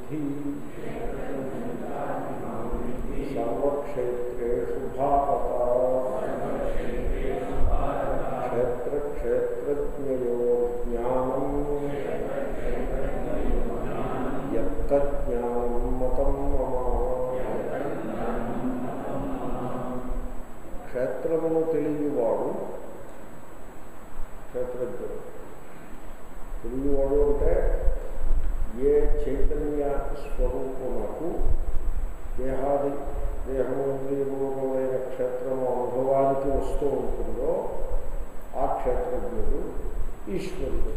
విద్ధి సర్వక్షేత్రేషు భారత క్షేత్రక్షేత్రజ్ఞయో జ్ఞానం యజ్ఞానం మతం మమ క్షేత్రమును తెలియవాడు క్షేత్రజ్ఞుడు తెలియవాడు అంటే ఏ చైతన్య స్వరూపమునకు దేహాది దేహము రూపమైన క్షేత్రము అనుభవానికి వస్తూ ఉంటుందో ఆ క్షేత్రజ్ఞుడు ఈశ్వరుడు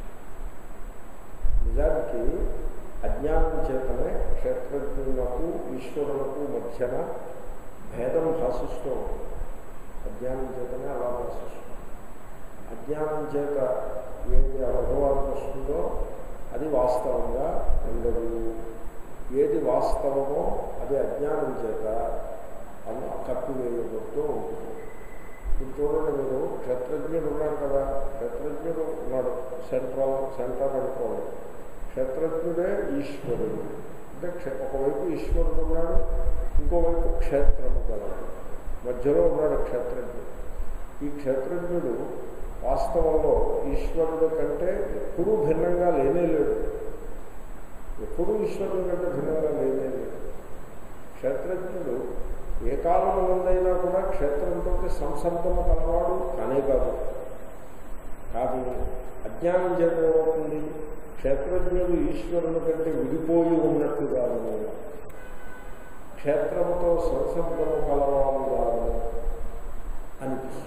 నిజానికి అజ్ఞానం చేతనే క్షేత్రజ్ఞులకు ఈశ్వరులకు మధ్యన భేదం భాషిస్తూ ఉంటుంది అజ్ఞానం చేతనే అలా భాషిస్తుంది అజ్ఞానం చేత ఏది అనుభవానికి వస్తుందో అది వాస్తవంగా ఉండదు ఏది వాస్తవమో అది అజ్ఞానం చేత అది కప్పివేయబడుతూ ఉంటుంది ఇప్పుడు చూడండి మీరు క్షేత్రజ్ఞుడు ఉన్నాడు కదా క్షేత్రజ్ఞుడు ఉన్నాడు సెంట్రల్ సెంటర్ అనుకోండి క్షేత్రజ్ఞుడే ఈశ్వరుడు అంటే క్షే ఒకవైపు ఈశ్వరుడు ఉన్నాడు ఇంకోవైపు క్షేత్రము గలడు మధ్యలో ఉన్నాడు క్షేత్రజ్ఞుడు ఈ క్షేత్రజ్ఞుడు వాస్తవంలో ఈశ్వరుడు కంటే ఎప్పుడూ భిన్నంగా లేనే లేడు ఎప్పుడూ ఈశ్వరుడు కంటే భిన్నంగా లేనే లేడు క్షేత్రజ్ఞుడు ఏ కాలంలోనైనా కూడా క్షేత్రంతో సంసర్గము కలవాడు కానే కాదు కానీ అజ్ఞానం చేత ఏమవుతుంది క్షేత్రజ్ఞుడు ఈశ్వరుని కంటే విడిపోయి ఉన్నట్టుగాను క్షేత్రముతో సంసర్గము కలవాడుగాను అనిపిస్తుంది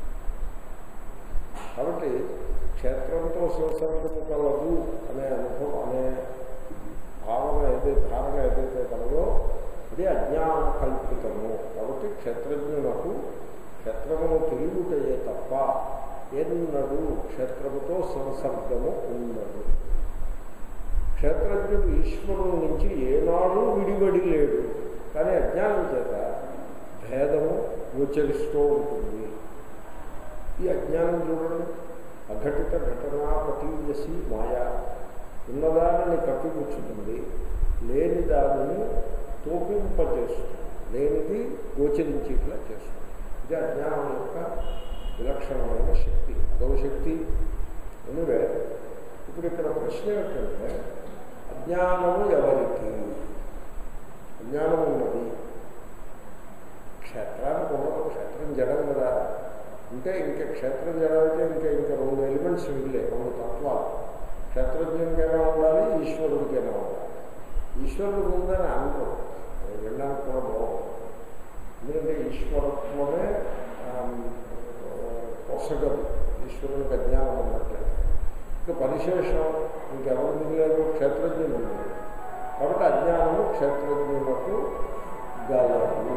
కాబట్టి క్షేత్రంతో సంసర్గము కలదు అనే అనుభవం అనే భావన ఏదైతే ధారణ ఏదైతే కలదో అది అజ్ఞాన కల్పితము కాబట్టి క్షేత్రజ్ఞులకు క్షేత్రమును తెలియటయే తప్ప ఎన్నడూ క్షేత్రముతో సంసర్గము ఉండదు క్షేత్రజ్ఞుడు ఈశ్వరుని నుంచి ఏనాడు విడివడి లేడు కానీ అజ్ఞానం చేత భేదము గోచరిస్తూ ఉంటుంది ఈ అజ్ఞానం చూడండి అఘటిత ఘటనాపటీయసి మాయా ఉన్నదానిని కప్పిపుచ్చుతుంది లేని దానిని తోపింపజేస్తుంది లేనిది గోచరించేట్లా చేస్తుంది ఇది అజ్ఞానం యొక్క విలక్షణమైన శక్తి అదో శక్తి ఎనివే ఇప్పుడు ఇక్కడ ప్రశ్న ఏంటంటే అజ్ఞానము ఎవరికి అజ్ఞానం ఉన్నది క్షేత్రానికి ఉండదు క్షేత్రం జడం కదా అంటే ఇంకా క్షేత్రం జడం అయితే ఇంకా ఇంకా రెండు ఎలిమెంట్స్ మిగిలే రెండు తత్వాలు క్షేత్రజ్ఞునికైనా ఉండాలి ఈశ్వరుడికైనా ఉండాలి ఈశ్వరుడు ఉందని అనుకోం వినడానికి కూడా బాగుంది ఎందుకంటే ఈశ్వరత్వమే పొసగదు ఈశ్వరునికి అజ్ఞానం ఉన్నట్లయితే ఇంకా పరిశేషం ఇంకెవరు మిగిలేదు క్షేత్రజ్ఞులు మిగిలేదు కాబట్టి అజ్ఞానము క్షేత్రజ్ఞులకు గలదు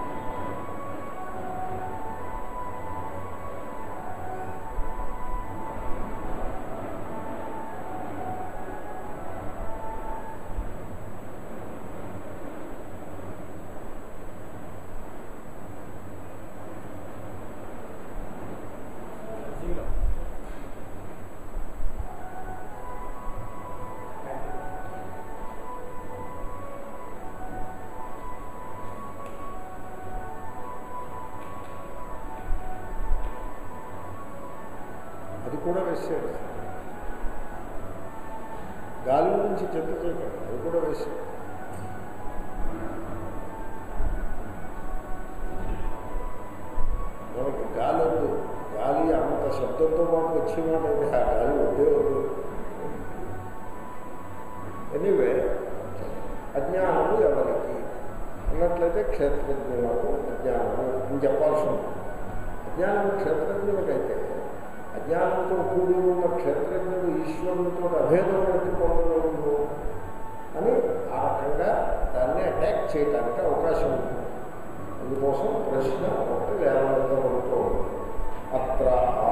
అది కూడా వేసాడు గాలి గురించి చెత్త చేయకండి అది కూడా వేసాడు మనకి గాలి వద్దు గాలి అంత శబ్దంతో పాటు వచ్చే మాట అయితే ఆ గాలి వద్దే వద్దు ఎనీవే అజ్ఞానము ఎవరికి అన్నట్లయితే క్షేత్రజ్ఞులకు అజ్ఞానము అని చెప్పాల్సి ఉంది అజ్ఞానం క్షేత్రజ్ఞులకైతే అజ్ఞానంతో కూడి ఉన్న క్షేత్రజ్ఞుడు ఈశ్వరునితో అభేదం పెట్టుకోవడంలో అని ఆ రకంగా దాన్ని అటాక్ చేయడానికి అవకాశం ఉంది అందుకోసం ప్రశ్న ఒకటి లేవనెత్తబడుతూ ఉంది అత్ర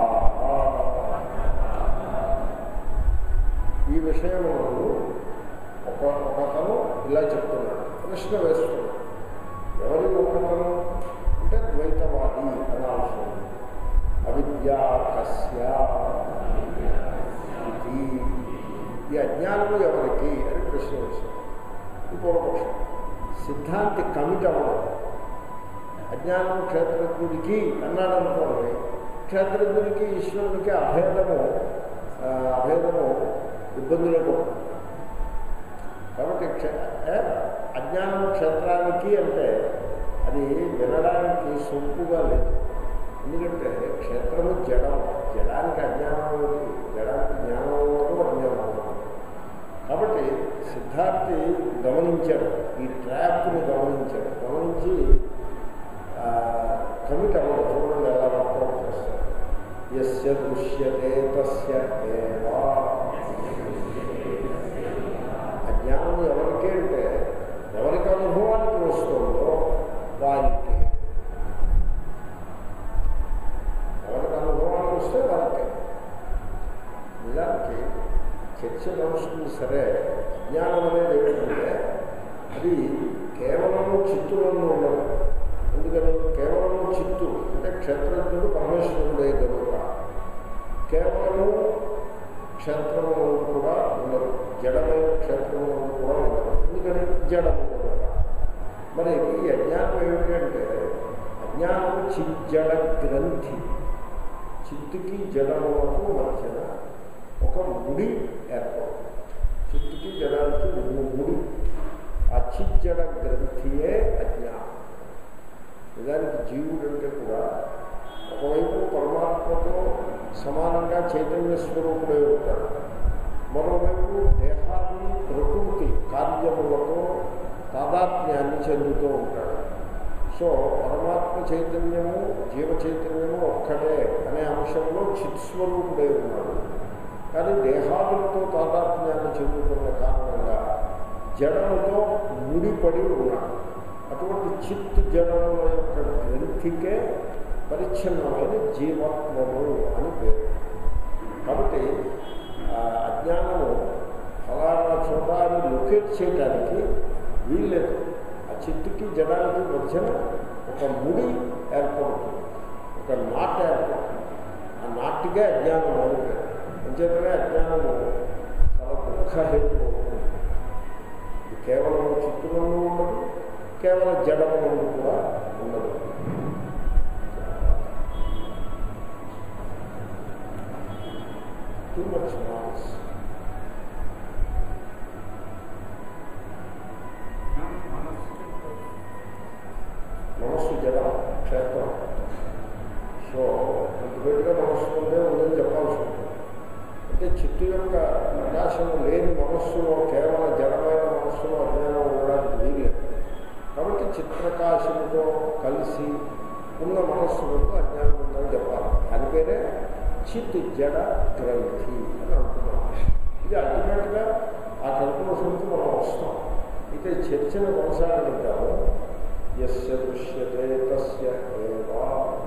ఈ విషయంలో ఒక ఒకతను ఇలా చెప్తున్నాడు ప్రశ్న వేస్తున్నాడు ఎవరి ఒకతను అంటే ద్వైతవాది అనాల్సి ఉంది అవిద్యా కస్య ఇది ఈ అజ్ఞానము ఎవరికి అని ప్రశ్న వేశారు ఈ పూర్వపక్షం సిద్ధాంతి కమిట్ అవ్వడం అజ్ఞానం క్షేత్రజ్ఞుడికి అన్నాడు అనుకోండి క్షేత్రజ్ఞుడికి ఈశ్వరుడికి అభేదము ఆ, అభేదము ఇబ్బందులు పడుతుంది కాబట్టి క్షే- ఏ? అజ్ఞానం క్షేత్రానికి అంటే అది వినడానికి సొంపుగా లేదు ఎందుకంటే క్షేత్రము జడం జడానికి అజ్ఞానం ఏమిటి జడానికి జ్ఞానం ఉండదు అజ్ఞానం ఉండదు కాబట్టి సిద్ధార్థి గమనించాడు ఈ ట్రాప్ని గమనించాడు గమనించి కమిట్ అవ్వడం చూడండి ఎలా వర్కౌట్ చేస్తాడు ఎస్య దృశ్యతే తస్య ఏవా అజ్ఞానం ఎవరికి అంటే ఎవరికి అనుభవానికి వస్తుందో వారికి ఎవరికి అనుభవానికి వస్తే వారికి నిజానికి చర్చ నడుస్తుంది సరే అజ్ఞానం అనేది ఏంటంటే అది కేవలము చిత్తులను ఉండదు ఎందుకని కేవలము చిత్తు అంటే క్షేత్రజ్ఞుడు పరమేశ్వరుడే కనుక కేవలము క్షేత్రము కూడా ఉండదు జడమైన క్షేత్రము కూడా ఉండదు ఎందుకని జడము కనుక మరి ఈ అజ్ఞానం ఏమిటంటే అజ్ఞానం చిజ్జడ గ్రంథి చిత్తుకి జడములకు మధ్యన ఒక ముడి ఏర్పడుతుంది చిత్తుకి జడానికి ముడి ఆ చిజ్జడ గ్రంథియే అజ్ఞానం నిజానికి జీవుడు అంటే కూడా ఒకవైపు పరమాత్మతో సమానంగా చైతన్య స్వరూపుడై ఉంటాడు మరోవైపు దేహాన్ని ప్రకృతి కార్యములతో తాదాత్మ్యాన్ని చెందుతూ ఉంటాడు సో పరమాత్మ చైతన్యము జీవ చైతన్యము ఒక్కటే అనే అంశంలో చిత్స్వరూపుడై ఉన్నాడు కానీ దేహాదులతో తాదాత్మ్యాన్ని చెందుతున్న కారణంగా జడముతో ముడిపడి ఉన్నాడు అటువంటి చిత్ జడముల యొక్క గ్రంథికే పరిచ్ఛిన్నమైన జీవాత్మము అని పేరు కాబట్టి ఆ అజ్ఞానము ఫలానా చోట అని లొకేట్ చేయడానికి వీల్లేదు ఆ చిత్తుకి జడానికి మధ్యన ఒక ముడి ఏర్పడుతుంది ఒక నాట్ ఏర్పడుతుంది ఆ నాటిగా అజ్ఞానం అని పేరు అంచేతనే అజ్ఞానము చాలా దుఃఖహేతు అవుతుంది ఇది కేవలం చిత్తులను ఉండదు కేవలం జడములను కూడా ఉండదు టూ మచ్ నాయిస్ మనస్సు జడం క్షేత్రం సో అల్టిమేట్గా మనస్సు ఉందే ఉందని చెప్పాల్సి ఉంటుంది అంటే చిత్తు యొక్క ప్రకాశం లేని మనస్సులో కేవలం జడమైన మనస్సులో అజ్ఞానం ఉండడానికి వీలేదు కాబట్టి చిత్ప్రకాశంతో కలిసి ఉన్న మనస్సు వరకు అజ్ఞానం ఉందని చెప్పాలి దాని పేరే చిత్ జడ గ్రంథి అని అంటున్నాం ఇది అల్టిమేట్గా ఆ కల్పనకు మనం వస్తాం అయితే చర్చను కొనసాగిద్దాము ఎస్య దృశ్యతే తస్య ఏవా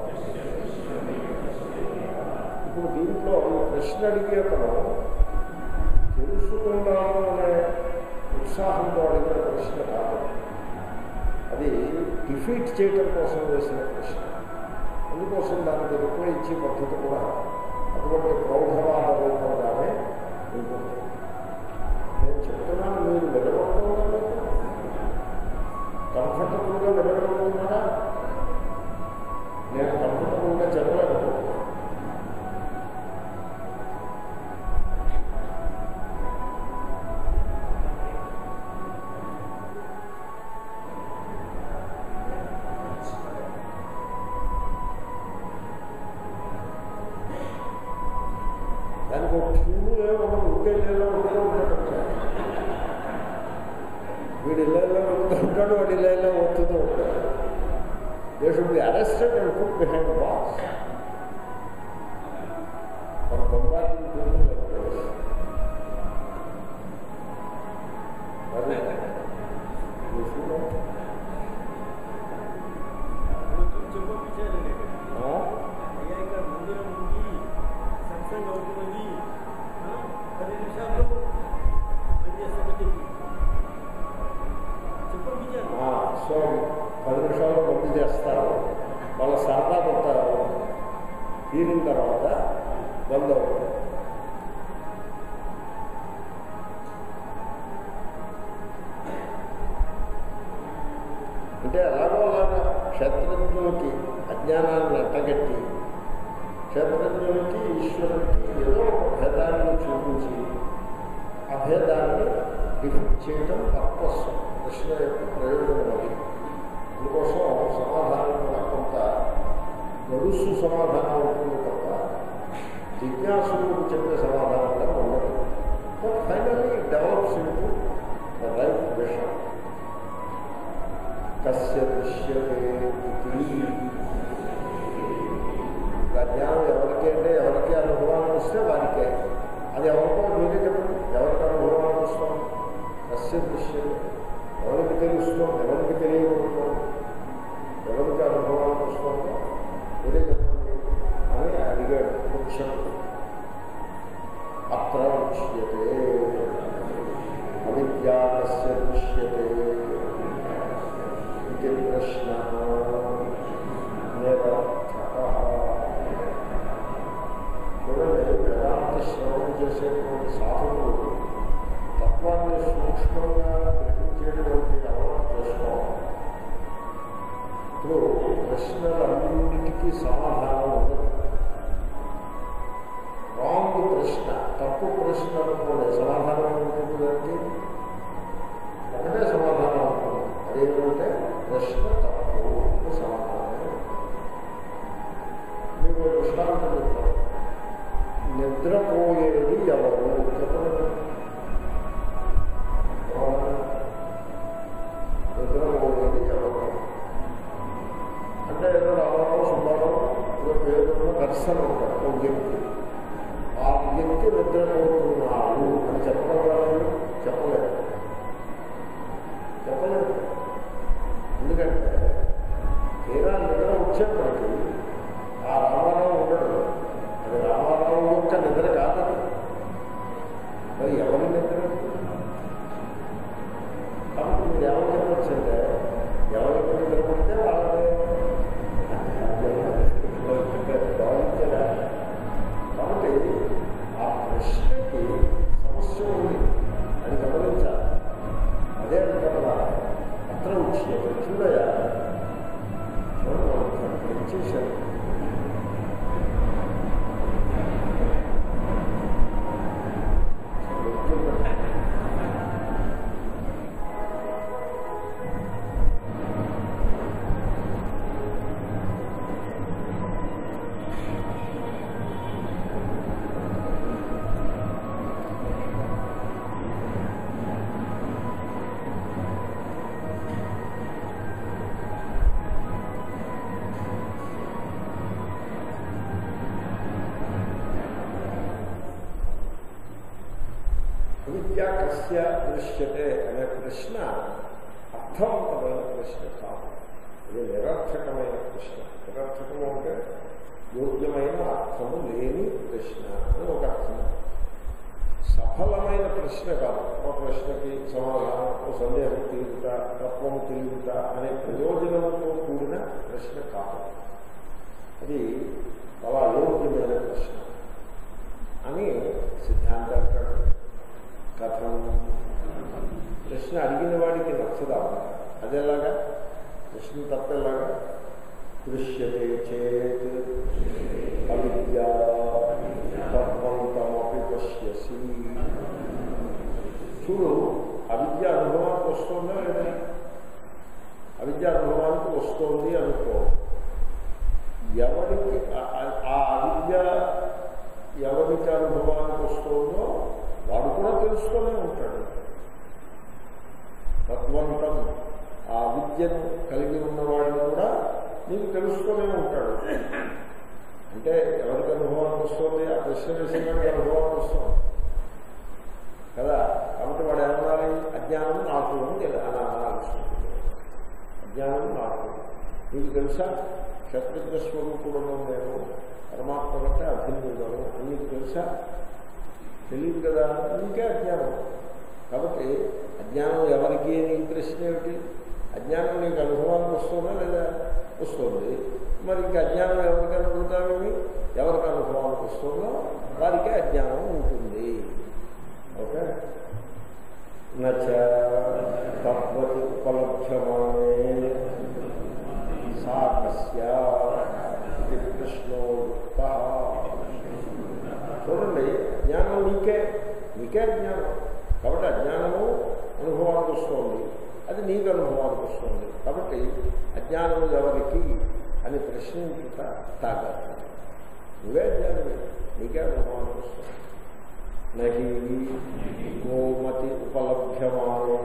ఇప్పుడు దీంట్లో ఈ ప్రశ్న అడిగే అతను తెలుసుకున్నాము అనే ఉత్సాహంతో అడిగిన ప్రశ్న కాదు అది డిఫీట్ చేయటం కోసం వేసిన ప్రశ్న అందుకోసం దానికి రిప్లై ఇచ్చే పద్ధతి కూడా అటువంటి ప్రౌఢవాద రూపంగానే ఉంటుంది నేను చెప్తున్నాను మీరు వినబడుతున్నారా కంఫర్టబుల్గా వినగలుగుతున్నారా నేను కంఫర్టబుల్గా చెప్పలేకపోతున్నాను దానికి ఒక క్యూ ఏమో ఉంటే ఇళ్ళలో ఉంటే ఉంటాడు వీడి ఇళ్ళలో ఉంటూ ఉంటాడు వాడి ఇళ్ళలో వస్తుంటూ ఉంటాడు they should be arrested and put behind box మన బొంబాయి సో పది నిమిషాల్లో పంపి చేస్తారు వాళ్ళ సరదా కొడతారు తీరిన తర్వాత బంద్ అవుతుంది అజ్ఞానాన్ని అట్టగట్టి క్షేత్రజ్ఞులకి ఈశ్వరుడికి ఏదో ఒక భేదాన్ని చూపించి ఆ భేదాన్ని డిఫెక్ట్ చేయటం పర్పస్ ప్రశ్న యొక్క ప్రయోజనం అది అందుకోసం సమాధానం కూడా కొంత గడుసు సమాధానం ఉంటుంది తప్ప జిజ్ఞాసులకు చెప్పే సమాధానంగా ఉండదు but finally develops into the right విషయం కస్య దృశ్యతే ఇది ఆ జ్ఞానం ఎవరికి అంటే ఎవరికి అనుభవానికి వస్తే వారికే అది ఎవరికో మీరే చెప్పండి ఎవరికి అనుభవానికి వస్తాం కస్య దృశ్యం ఎవరికి తెలుస్తాం ఎవరికి తెలియకూడదు ఎవరికి అనుభవానికి వస్తుందో మీరే చెప్పండి అని అడిగాడు ముఖ్యుడు అత్ర ఉచ్యతే అవిద్యా కస్య దృశ్యతే ఇది ప్రశ్న చూడండి వేదాంత శ్రవణం చేసేటువంటి సాధకులు తత్వాన్ని సూక్ష్మంగా గ్రహించేటువంటి అలవాటు చేసుకోవాలి ఇప్పుడు ప్రశ్నలన్నింటికీ సమాధానం ఉండదు రాంగ్ ప్రశ్న తప్పు ప్రశ్న అనుకోండి సమాధానం ఉంటుంది దానికి ఒకటే సమాధానం ఉంటుంది అదేంటంటే ప్రశ్న తప్పు అంటే సమాధానం మీకు ఒక దృష్టాంతం చెప్తాను నిద్రపోయేది ఎవరు చెప్పండి నిద్రపోయేది ఎవరు అంటే ఏదో రామారావు సుబ్బారావు ఏదో పేరున్న దర్శనం ఉంటాడు ఒక వ్యక్తి ఆ వ్యక్తి నిద్రపోతున్నాడు అని చెప్పడం కాదు చెప్పలేదు చెప్పలేదు ఎందుకంటే తీరా నిద్ర వచ్చేప్పటికీ ఆ రామారావు ఉండడు అది రామారావు యొక్క నిద్ర కాదు మరి ఎవరి నిద్ర కాబట్టి మీరు ఏమని చెప్పొచ్చంటే ఎవరికి నిద్ర పడితే వాళ్ళనే భావించడా కాబట్టి ఆ ప్రశ్నకి సమస్య ఉంది అది గమనించాలి అదే కదా అత్ర వచ్చి చూడయా చేశారు అవిద్యా కస్య దృశ్యతే అనే ప్రశ్న అర్థవంతమైన ప్రశ్న కాదు ఇది నిరర్థకమైన ప్రశ్న నిరర్థకము అంటే యోగ్యమైన అర్థము లేని ప్రశ్న అని ఒక అర్థం సఫలమైన ప్రశ్న కాదు ఒక ప్రశ్నకి సమాధానం ఒక సందేహం తీరుట తత్వము తీరుట అనే ప్రయోజనంతో కూడిన ప్రశ్న కాదు అది చాలా యోగ్యమైన ప్రశ్న అని సిద్ధాంతం అంటాడు కథం ప్రశ్న అడిగిన వాడికి నచ్చదా అదేలాగా ప్రశ్న తప్పేలాగా దృశ్యతే చేత్ అవిద్యా తత్వంతమపి పశ్యసి చూడు అవిద్య అనుభవానికి వస్తుందా లేదా అవిద్య అనుభవానికి వస్తుంది అనుకో ఎవరికి ఆ అవిద్య ఎవరికి అనుభవానికి వస్తుందో వాడు కూడా తెలుస్తూనే ఉంటాడు తత్వంతం ఆ విద్యను కలిగి ఉన్నవాడిని కూడా నీకు తెలుస్తూనే ఉంటాడు అంటే ఎవరికి అనుభవానికి వస్తుంది ఆ ప్రశ్న వేసిన వాడికి అనుభవానికి వస్తుంది కదా కాబట్టి వాడు ఏమనాలి అజ్ఞానం నాకు ఉంది అని అనాల్సి ఉంటుంది అజ్ఞానం నాకు నీకు తెలుసా క్షత్రియ స్వరూపుడను నేను పరమాత్మ కంటే అభిన్నుడను అని నీకు తెలుసా తెలియదు కదా ఇంకే అజ్ఞానం కాబట్టి అజ్ఞానం ఎవరికి నీ ప్రశ్న ఏమిటి అజ్ఞానం నీకు అనుభవానికి వస్తుందా లేదా వస్తుంది మరి ఇంకా అజ్ఞానం ఎవరికి అనుకుంటామేమి ఎవరికి అనుభవానికి వస్తుందో వారికే అజ్ఞానం ఉంటుంది ఓకే నచ తత్వతి ఉపలభ్యమానే సా కస్య నీకే అజ్ఞానం కాబట్టి అజ్ఞానము అనుభవానికి వస్తుంది అది నీకు అనుభవానికి వస్తుంది కాబట్టి అజ్ఞానము ఎవరికి అని ప్రశ్నించుట తాగదు నువ్వే అజ్ఞానమే నీకే అనుభవానికి వస్తుంది నహి గోమతి ఉపలభ్యమానే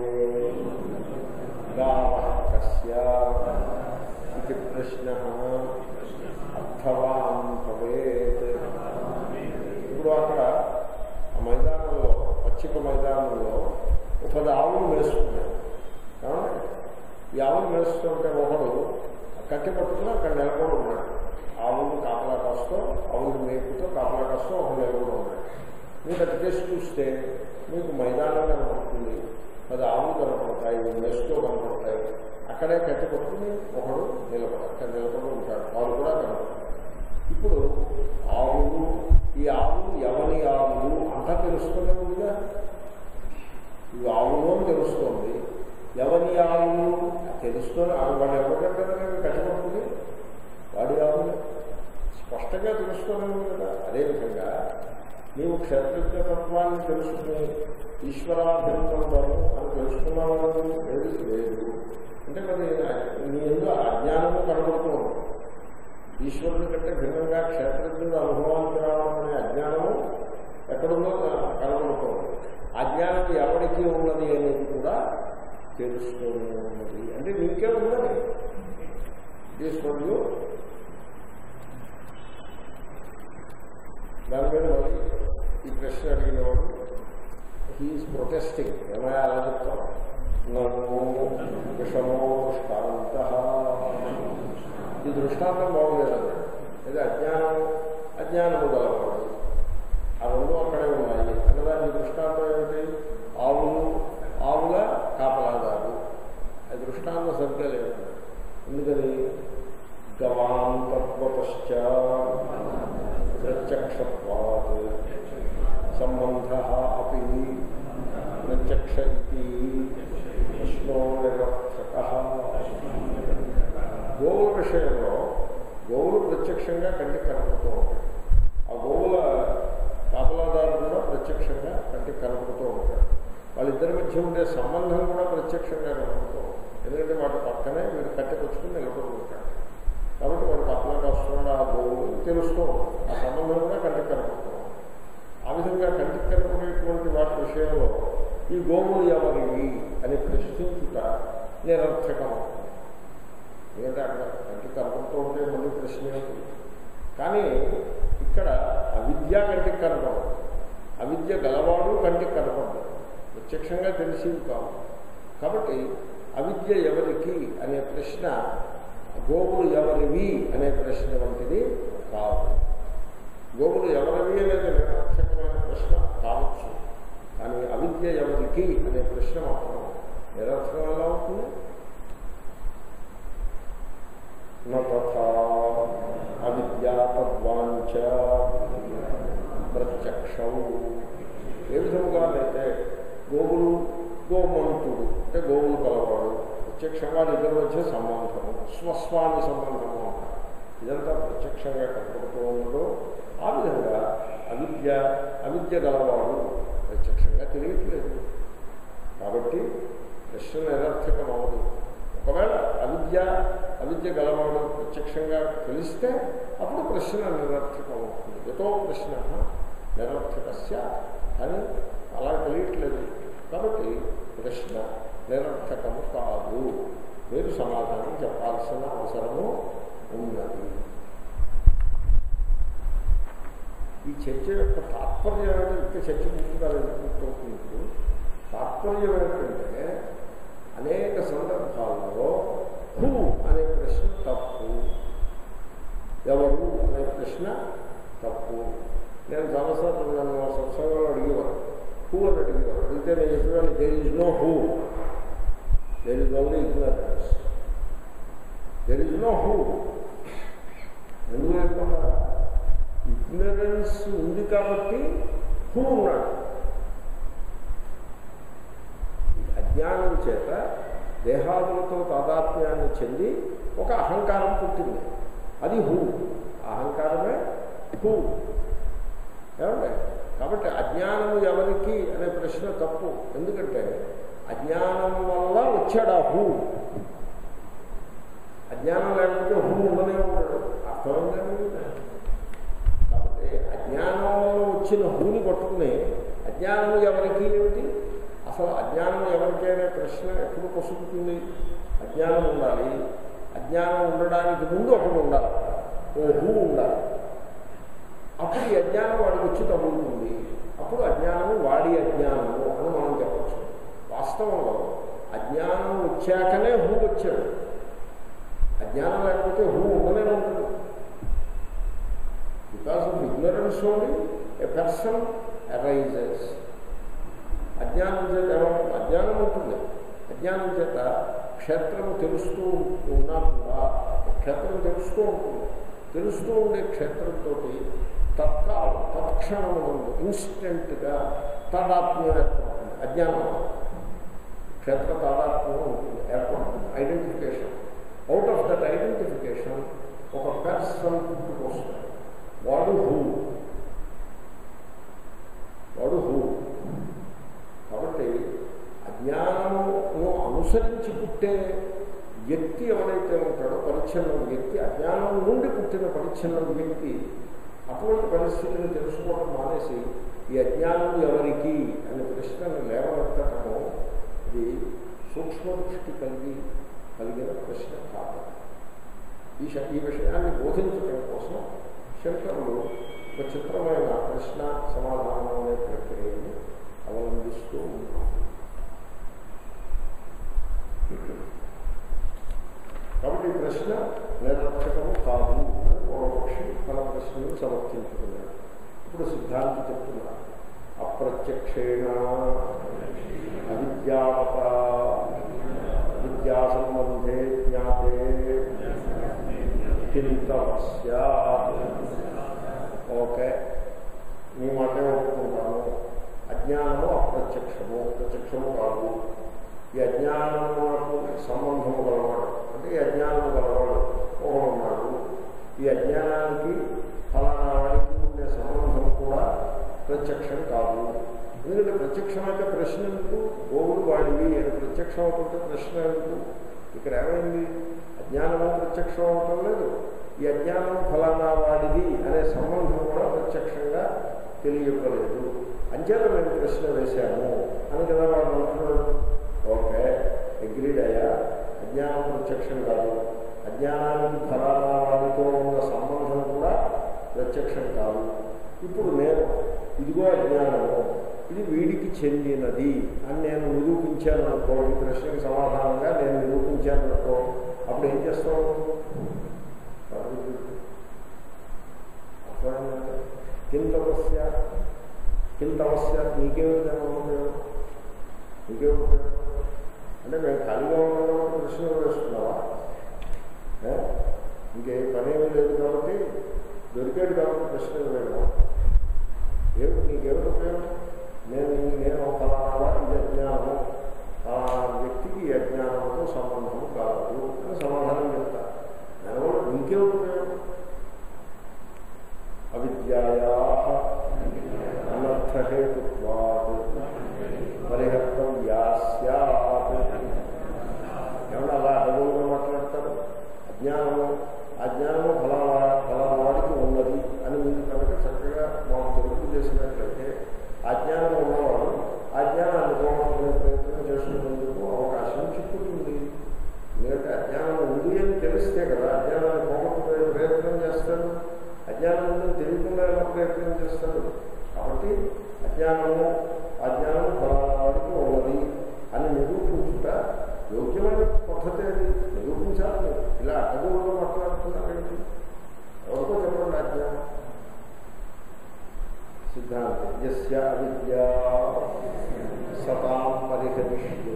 గావ కస్య ఇది ప్రశ్న అర్థవాన్ భవేత్ ఇప్పుడు అక్కడ ఆ మైదానంలో పచ్చిక మైదానంలో ఒక పది ఆవులు మేస్తున్నాయి ఏమండి? ఈ ఆవులు మేస్తుంటే ఒకడు కట్టి పట్టుకుని అక్కడ నిలబడి ఉన్నాడు ఆవులు కాపలా కాస్తూ ఆవులు మేపుతో కాపలా కాస్తూ ఒక నిలబడి ఉన్నాడు మీరు అటు చేసి చూస్తే మీకు మైదానం కనపడుతుంది పది ఆవులు కనపడతాయి మేస్తూ కనపడతాయి అక్కడే కట్టి పట్టుకుని ఒకడు నిలబడి అక్కడ నిలబడి ఉంటాడు వాడు కూడా కనపడతారు ఇప్పుడు ఆవులు ఈ ఆవులు ఎవరి ఆవులు అంతా తెలుస్తూనే ఉందిగా ఇవి ఆవులు అని తెలుస్తోంది ఎవరి ఆవులు తెలుస్తూనే ఆవు వాడు ఎవరికంటే కట్టబడుతుంది వాడి ఆవులు స్పష్టంగా తెలుస్తూనే ఉంది కదా అదేవిధంగా నీవు క్షేత్రజ్ఞతత్వాన్ని తెలుసుకుని ఈశ్వరాభినందనము అని తెలుసుకున్నావు లేదు లేదు అంటే మరి నీ ఎందుకు అజ్ఞానము కనబడుతూ ఉంది ఈశ్వరుని కంటే భిన్నంగా క్షేత్రజ్ఞుడు అనుభవానికి రావడం అనే అజ్ఞానము ఎక్కడుందో కనబడుతోంది అజ్ఞానం ఎవరికి ఉన్నది అనేది కూడా తెలుస్తూనే ఉన్నది అంటే నీకే ఉన్నది ఈశ్వరుడు దాని మీద మళ్ళీ ఈ ప్రశ్న అడిగినవాడు హీఈస్ ప్రొటెస్టింగ్ ఏమయ్యా అలా చెప్తాం నన్ను విషమో దృష్టాంత ఈ దృష్టాంతం బాగులేదండి ఇది అజ్ఞానం అజ్ఞానము గలవాడు ఆ రెండు అక్కడే ఉన్నాయి అన్నదానికి దృష్టాంతం ఏమిటి ఆవులు ఆవుల కాపలాదారు అది దృష్టాంతం సరిగ్గా లేదు ఎందుకని గవాంతత్వశ్చ ప్రత్యక్షత్వాత్ సంబంధ అపి ప్రత్యక్ష ఇది విష్ణో నిరర్థక గోవుల విషయంలో గోవులు ప్రత్యక్షంగా కంటికి కనపడుతూ ఉంటాయి ఆ గోవుల కాపలాదారు కూడా ప్రత్యక్షంగా కంటికి కనపడుతూ ఉంటాడు వాళ్ళిద్దరి మధ్య ఉండే సంబంధం కూడా ప్రత్యక్షంగా కనపడుతూ ఉంటుంది ఎందుకంటే వాటి పక్కనే వీడు కట్టెకొచ్చుకుని నిలబడి ఉంటాడు కాబట్టి వాడు కాపలా కాస్తున్నాడు ఆ గోవులు తెలుస్తూ ఉంటుంది. ఆ సంబంధం కూడా కంటికి కనపడుతూ ఉంటుంది. ఆ విధంగా కంటికి కనపడేటువంటి వాటి విషయంలో ఈ గోవులు ఎవరివి అని ప్రశ్నించుట నిరర్థకం ఎందుకంటే అక్కడ కంటికి కనపడుతూ ఉంటే మళ్ళీ ప్రశ్న ఏమిటి కానీ ఇక్కడ అవిద్య కంటికి కనపడదు అవిద్య గలవాడు కంటికి కనపడదు ప్రత్యక్షంగా తెలిసేది కాదు కాబట్టి అవిద్య ఎవరికి అనే ప్రశ్న గోవులు ఎవరివి అనే ప్రశ్న వంటిది కాదు గోవులు ఎవరివి అనేది నిరర్థకమైన ప్రశ్న కావచ్చు కానీ అవిద్య ఎవరికి అనే ప్రశ్న మాత్రం నిరర్థకం ఎలా అవుతుంది నథా అవిద్యాతత్వాంచ ప్రత్యక్షం ఏ విధముగానైతే గోవులు గోమంతుడు అంటే గోవులు కలవాడు ప్రత్యక్షంగా ఇద్దరి మధ్య సంబంధము స్వస్వామి సంబంధము అంటారు ఇదంతా ప్రత్యక్షంగా కనపడుతూ ఉన్నదో ఆ విధంగా అవిద్య అవిద్య గలవాడు ప్రత్యక్షంగా తెలియట్లేదు కాబట్టి ప్రశ్న నిరర్థకం అవ్వదు ఒకవేళ అవిద్య అవిద్య గలవాడు ప్రత్యక్షంగా తెలిస్తే అప్పుడు ప్రశ్న నిరర్థకం అవుతుంది ఎతో ప్రశ్న నిరర్థకస్య అని అలా తెలియట్లేదు కాబట్టి ప్రశ్న నిరర్థకము కాదు మీరు సమాధానం చెప్పాల్సిన అవసరము ఉన్నది ఈ చర్చ యొక్క తాత్పర్యం ఏంటంటే ఇంత చర్చ పూర్తికాలేదు పూర్తవుతుంది ఇప్పుడు తాత్పర్యం ఏంటంటే అనేక సందర్భాల్లో హూ అనే ప్రశ్న తప్పు ఎవరు అనే ప్రశ్న తప్పు నేను చాలాసార్లు నన్ను మా సత్సంగంలో అడిగేవారు హూ అని అడిగేవారు అడిగితే నేను చెప్పేవాడిని there is no who there is only ignorance there is no who ఎందుకు లేకుండా ఇగ్నరెన్స్ ఉంది కాబట్టి హూ ఉన్నాడు అజ్ఞానం చేత దేహాదులతో తాదాత్మ్యాన్ని చెంది ఒక అహంకారం పుట్టింది అది హూ ఆ అహంకారమే హూ ఏమండి కాబట్టి అజ్ఞానము ఎవరికి అనే ప్రశ్న తప్పు ఎందుకంటే అజ్ఞానం వల్ల వచ్చాడు ఆ హూ అజ్ఞానం లేకపోతే హూ ఉండనే ఉంటాడు అర్థమైందండి కాబట్టి అజ్ఞానం వల్ల వచ్చిన హూని పట్టుకుని అజ్ఞానం ఎవరికి ఏమిటి అసలు అజ్ఞానం ఎవరికి అనే ప్రశ్న ఎప్పుడు పొసుకుతుంది అజ్ఞానం ఉండాలి అజ్ఞానం ఉండడానికి ముందు ఒకటి ఉండాలి ఓ హూ ఉండాలి అప్పుడు ఈ అజ్ఞానం వాడికి వచ్చి తగులుతుంది అప్పుడు అజ్ఞానము వాడి అజ్ఞానము అని మనం చెప్పచ్చు వాస్తవంలో అజ్ఞానం వచ్చాకనే హూ వచ్చాడు అజ్ఞానం లేకపోతే హూ ఉండనే ఉంటుంది because of ignorance only a person arises అజ్ఞానం చేత ఏమవుతుంది అజ్ఞానం ఉంటుంది అజ్ఞానం చేత క్షేత్రము తెలుస్తూ ఉన్నా కూడా క్షేత్రం తెలుస్తూ ఉంటుంది తెలుస్తూ ఉండే క్షేత్రంతో తత్కాలం తత్క్షణము ఇన్స్టెంట్గా తాదాత్మ్యం ఏర్పడుతుంది అజ్ఞానం క్షేత్ర తాదాత్మ్యం ఉంటుంది ఏర్పడుతుంది identification out of that identification ఒక పర్సన్ పుట్టుకొస్తాడు వాడు హూ వాడు హూ కాబట్టి అజ్ఞానమును అనుసరించి పుట్టే వ్యక్తి ఎవరైతే ఉంటాడో పరిచ్ఛిన్నం వ్యక్తి అజ్ఞానం నుండి పుట్టిన పరిచ్ఛిన్నం వ్యక్తి అటువంటి పరిస్థితిని తెలుసుకోవడం మానేసి ఈ అజ్ఞానం ఎవరికి అనే ప్రశ్నను లేవనెత్తటము ఇది సూక్ష్మ దృష్టి కలిగి కలిగిన ప్రశ్న కాదు ఈ శ- ఈ విషయాన్ని బోధించడం కోసం శంకరులు ఒక చిత్రమైన ప్రశ్న సమాధానం అనే ప్రక్రియని అవలంబిస్తూ ఉన్నారు కాబట్టి ఈ ప్రశ్న నిరర్థకము కాదు అని పూర్వపక్షి తన ప్రశ్నను సమర్థించుకున్నాడు ఇప్పుడు సిద్ధాంతి చెప్తున్నారు అప్రత్యక్షేణ అవిద్యావత విద్యా సంబంధే జ్ఞాతే కింతవస్య ఓకే మీ మాటే ఒప్పుకుంటాను అజ్ఞానము అప్రత్యక్షము ప్రత్యక్షము కాదు ఈ అజ్ఞానమునకు సంబంధము గలవాడు అంటే ఈ అజ్ఞానము గలవాడు ఒకడు ఉన్నాడు ఈ అజ్ఞానానికి ఫలానా వాడికి ఉండే సంబంధం కూడా ప్రత్యక్షం కాదు ఎందుకంటే ప్రత్యక్షం అయితే ప్రశ్న ఎందుకు గోవులు వాడివి అని ప్రత్యక్షం అవుతుంటే ప్రశ్న ఎందుకు ఇక్కడ ఏమైంది అజ్ఞానము ప్రత్యక్షం అవటం లేదు ఈ అజ్ఞానం ఫలానా వాడిది అనే సంబంధం కూడా ప్రత్యక్షంగా తెలియలేదు అంచేత మేము ప్రశ్న వేశాము అని కదా వాడు అంటున్నాడు ఓకే అగ్రీడ్ అయ్యా అజ్ఞానం ప్రత్యక్షం కాదు అజ్ఞానానికి ఫలానా వాడితో ఉన్న సంబంధం కూడా ప్రత్యక్షం కాదు ఇప్పుడు నేను ఇదిగో అజ్ఞానము ఇది వీడికి చెందినది అని నేను నిరూపించాను అనుకో ఈ ప్రశ్నకి సమాధానంగా నేను నిరూపించాను అనుకో అప్పుడు ఏం చేస్తావు కింతవస్య కింతవస్య నీకేమిటి ఉపయోగం నీకేమి ఉపయోగం అంటే మేము ఖాళీగా ఉన్నాం ప్రశ్నలు వేస్తున్నావా ఏ? ఇంకే పనేమీ లేదు కాబట్టి దొరికాడు కాబట్టి ప్రశ్నలు వేయడం ఏమిటి నీకేమిటి ఉపయోగం నేను నేను ఫలానా వాడు ఇది అజ్ఞానము ఫలానా వ్యక్తికి ఈ అజ్ఞానంతో సంబంధం కాదు అని సమాధానం చెప్తా దానివల్ల నీకేమిటి ఉపయోగం అవిద్యాయా అనర్థహేతుత్వాత్ పరిహర్తం యాస్యాత్ ఏమన్నా అలా అడవులుగా మాట్లాడతారు అజ్ఞానము అజ్ఞానము ఫలానా ఫలానా వాడికి ఉన్నది అని మీరు కనుక చక్కగా మాకు తెలుగు చేసినట్లయితే అజ్ఞానం ఉన్నవాడు అజ్ఞానాన్ని పోగొట్టుకునే ప్రయత్నం చేస్తున్నందుకు అవకాశం చిక్కుతుంది ఎందుకంటే అజ్ఞానం ఉంది అని తెలిస్తే కదా అజ్ఞానాన్ని పోగొట్టుకునే ప్రయత్నం చేస్తాడు అజ్ఞానం ఉందని తెలియకుండా ఎలా ప్రయత్నం చేస్తాడు కాబట్టి అజ్ఞానము అజ్ఞానం ఫలానా వాడికి ఉన్నది అని నిరూపించుట యోగ్యమైన పద్ధతి అది నిరూపించాలి మీరు. ఇలా అడ్డగోలుగా మాట్లాడుతున్నారేంటి ఎవరికో చెప్పండి అజ్ఞానం సిద్ధాంతం యస్య అవిద్య సతాం పరిహరిష్యతి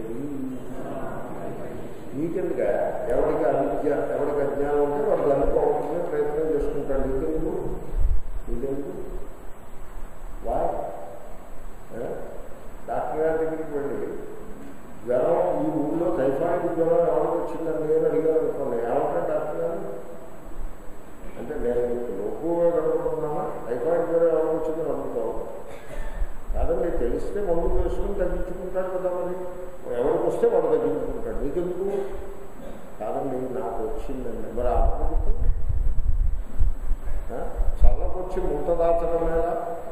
నీకెందుగా ఎవరికి అవిద్య ఎవరికి అజ్ఞానం ఉంటే వాడు దాన్ని పోగొట్టుకునే ప్రయత్నం చేసుకుంటాడు నీకెందుకు నీకెందుకు వా డాక్టర్ గారి దగ్గరికి వెళ్ళి జ్వరం ఈ ఊళ్ళో టైఫాయిడ్ జ్వరం ఎవరికి వచ్చిందండి అని అడిగారు అనుకోండి ఏమంటారు డాక్టర్ గారు అంటే నేను లోకుగా కనుకుంటున్నామా టైఫాయిడ్ జ్వరం ఎవరికి వచ్చిందని అడుగుతావు తెలిస్తే మందు వేసుకుని తగ్గించుకుంటాడు కదా మరి ఎవరికి వస్తే వాడు తగ్గించుకుంటాడు నీకెందుకు కాదండి నాకు వచ్చిందండి మరి ఆ మాట చెప్పు. ఆ? చల్లకొచ్చి ముంత దాచడం లేదా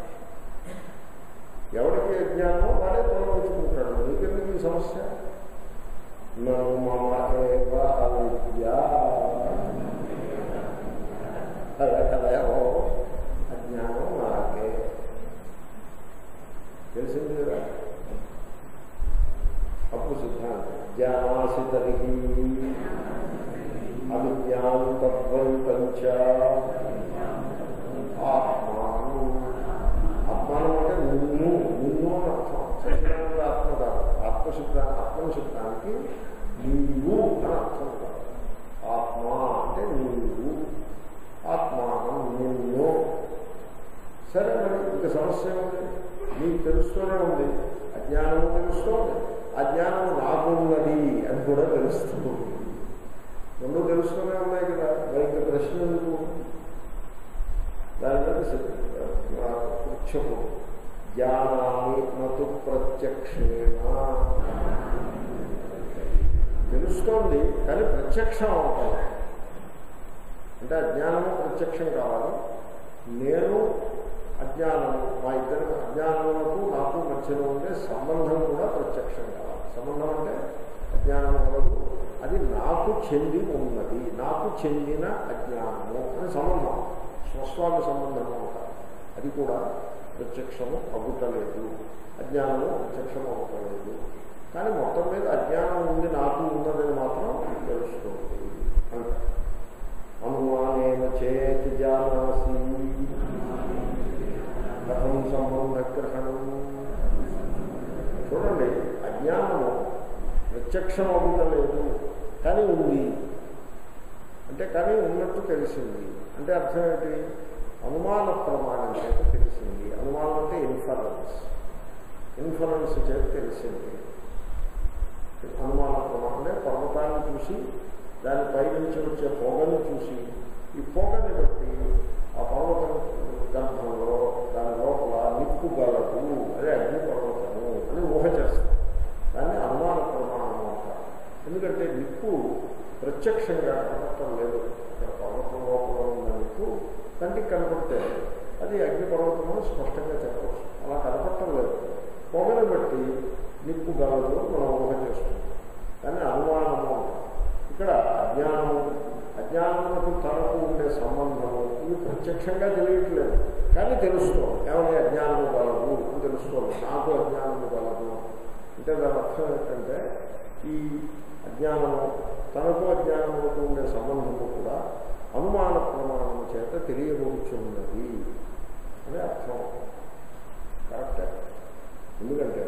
ఎవరికి అజ్ఞానమో వాడే తొలగించుకుంటాడు నీకెందుకు ఈ సమస్య నన్ను మమేవ అవిద్య అదే కదా ఓ అజ్ఞానం నాకే తెలిసింది కదా అప్పుడు సిద్ధాంతం జ్ఞానాసి తరిగి అవిద్యాం తద్వైతంచ ఆత్మాను ఆత్మానం అంటే నిన్ను నిన్ను అని అర్థం సత్యనారాయణ ఆత్మ కాదు ఆత్మశుద్ధ ఆత్మశుద్ధానికి నీవు అని అర్థం కాదు ఆత్మ అంటే నీవు ఆత్మానం నిన్ను సరే మరి ఇంక సమస్య ఉంది నీకు తెలుస్తూనే ఉంది అజ్ఞానము తెలుస్తోంది అజ్ఞానం నాకున్నది అని కూడా తెలుస్తుంది రెండు తెలుస్తూనే ఉన్నాయి కదా మరి ఇంక ప్రశ్న ఎందుకు దాని మీద పృచ్ఛకు జ్ఞానాన్ని నతు ప్రత్యక్షేణ తెలుస్తోంది కానీ ప్రత్యక్షం అవుతాను అంటే అజ్ఞానము ప్రత్యక్షం కావాలి నేను అజ్ఞానము మా ఇద్దరు అజ్ఞానములకు నాకు మధ్యలో ఉండే సంబంధం కూడా ప్రత్యక్షం కావాలి సంబంధం అంటే అజ్ఞానం వలదు అది నాకు చెంది ఉన్నది నాకు చెందిన అజ్ఞానము అని సంబంధం స్వస్వామి సంబంధము అంటారు అది కూడా ప్రత్యక్షము అగుటలేదు అజ్ఞానము ప్రత్యక్షము అగుటలేదు కానీ మొత్తం మీద అజ్ఞానం ఉంది నాకు ఉన్నదని మాత్రం తెలుస్తుంది అంటారు అనుమానేన చేతి జానాసి కథం సంబంధగ్రహణం చూడండి అజ్ఞానము ప్రత్యక్షం అవ్వలేదు కానీ ఉంది అంటే కానీ ఉన్నట్టు తెలిసింది అంటే అర్థం ఏంటి అనుమాన ప్రమాణం చేత తెలిసింది అనుమానం అంటే ఇన్ఫరెన్స్ ఇన్ఫరెన్స్ చేత తెలిసింది అనుమాన ప్రమాణం అంటే పర్వతాన్ని చూసి దాని పైనుంచి వచ్చే పొగను చూసి ఈ పొగని బట్టి ఆ పర్వతం గర్భంలో దాని లోపల నిప్పు గలదు అదే అగ్ని పర్వతము అని ఊహ చేస్తాం దాన్ని అనుమాన ప్రమాణం అంటారు ఎందుకంటే నిప్పు ప్రత్యక్షంగా కనపడటం లేదు ఇక్కడ పర్వతం లోపల ఉన్న నిప్పు కంటికి కనపడితే అది అగ్ని పర్వతము స్పష్టంగా చెప్పవచ్చు అలా కనపడటం లేదు పొగను బట్టి నిప్పు గలదు మనం ఊహ చేస్తున్నాం కానీ అనుమానము అంటాం ఇక్కడ అజ్ఞానము అజ్ఞానములకు తనకు ఉండే సంబంధము ఇవి ప్రత్యక్షంగా తెలియట్లేదు కానీ తెలుస్తోంది ఏమైనా అజ్ఞానము కలదు అని తెలుస్తోంది నాకు అజ్ఞానము కలదు అంటే దాని అర్థం ఏంటంటే ఈ అజ్ఞానము తనకు అజ్ఞానములకు ఉండే సంబంధము కూడా అనుమాన ప్రమాణము చేత తెలియబడుచున్నది అనే అర్థం కరెక్టే ఎందుకంటే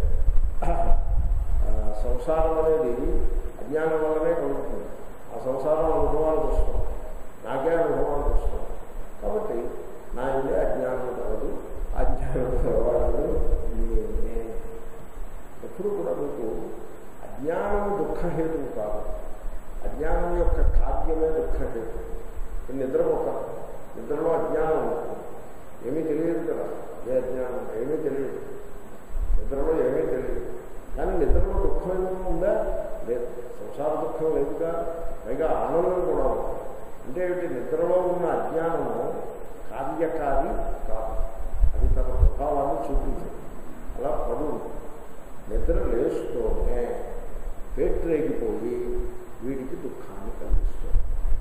సంసారం అనేది అజ్ఞానం వల్లనే కలుగుతుంది ఆ సంసారం అనుభవానికి వస్తుంది నాకే అనుభవానికి వస్తుంది కాబట్టి నా ఇదే అజ్ఞానం కలదు అజ్ఞానం కలవాడు నేనే ఎప్పుడు కూడా మీకు అజ్ఞానం దుఃఖహేతువు కాదు అజ్ఞానం యొక్క కార్యమే దుఃఖహేతు నిద్రపోక నిద్రలో అజ్ఞానం ఉంటుంది ఏమీ తెలియదు కదా ఏ అజ్ఞానం ఏమీ తెలియదు నిద్రలో ఏమీ తెలియదు కానీ నిద్రలో దుఃఖం ఏమైనా ఉందా లేదు సంసార దుఃఖం లేదుగా పైగా ఆనందం కూడా ఉంది అంటే ఏమిటి నిద్రలో ఉన్న అజ్ఞానము కార్యకారి కాదు అది తన ప్రభావాన్ని చూపించదు అలా పడు నిద్ర లేస్తూనే పేట్రేగిపోయి వీడికి దుఃఖాన్ని కలిగిస్తుంది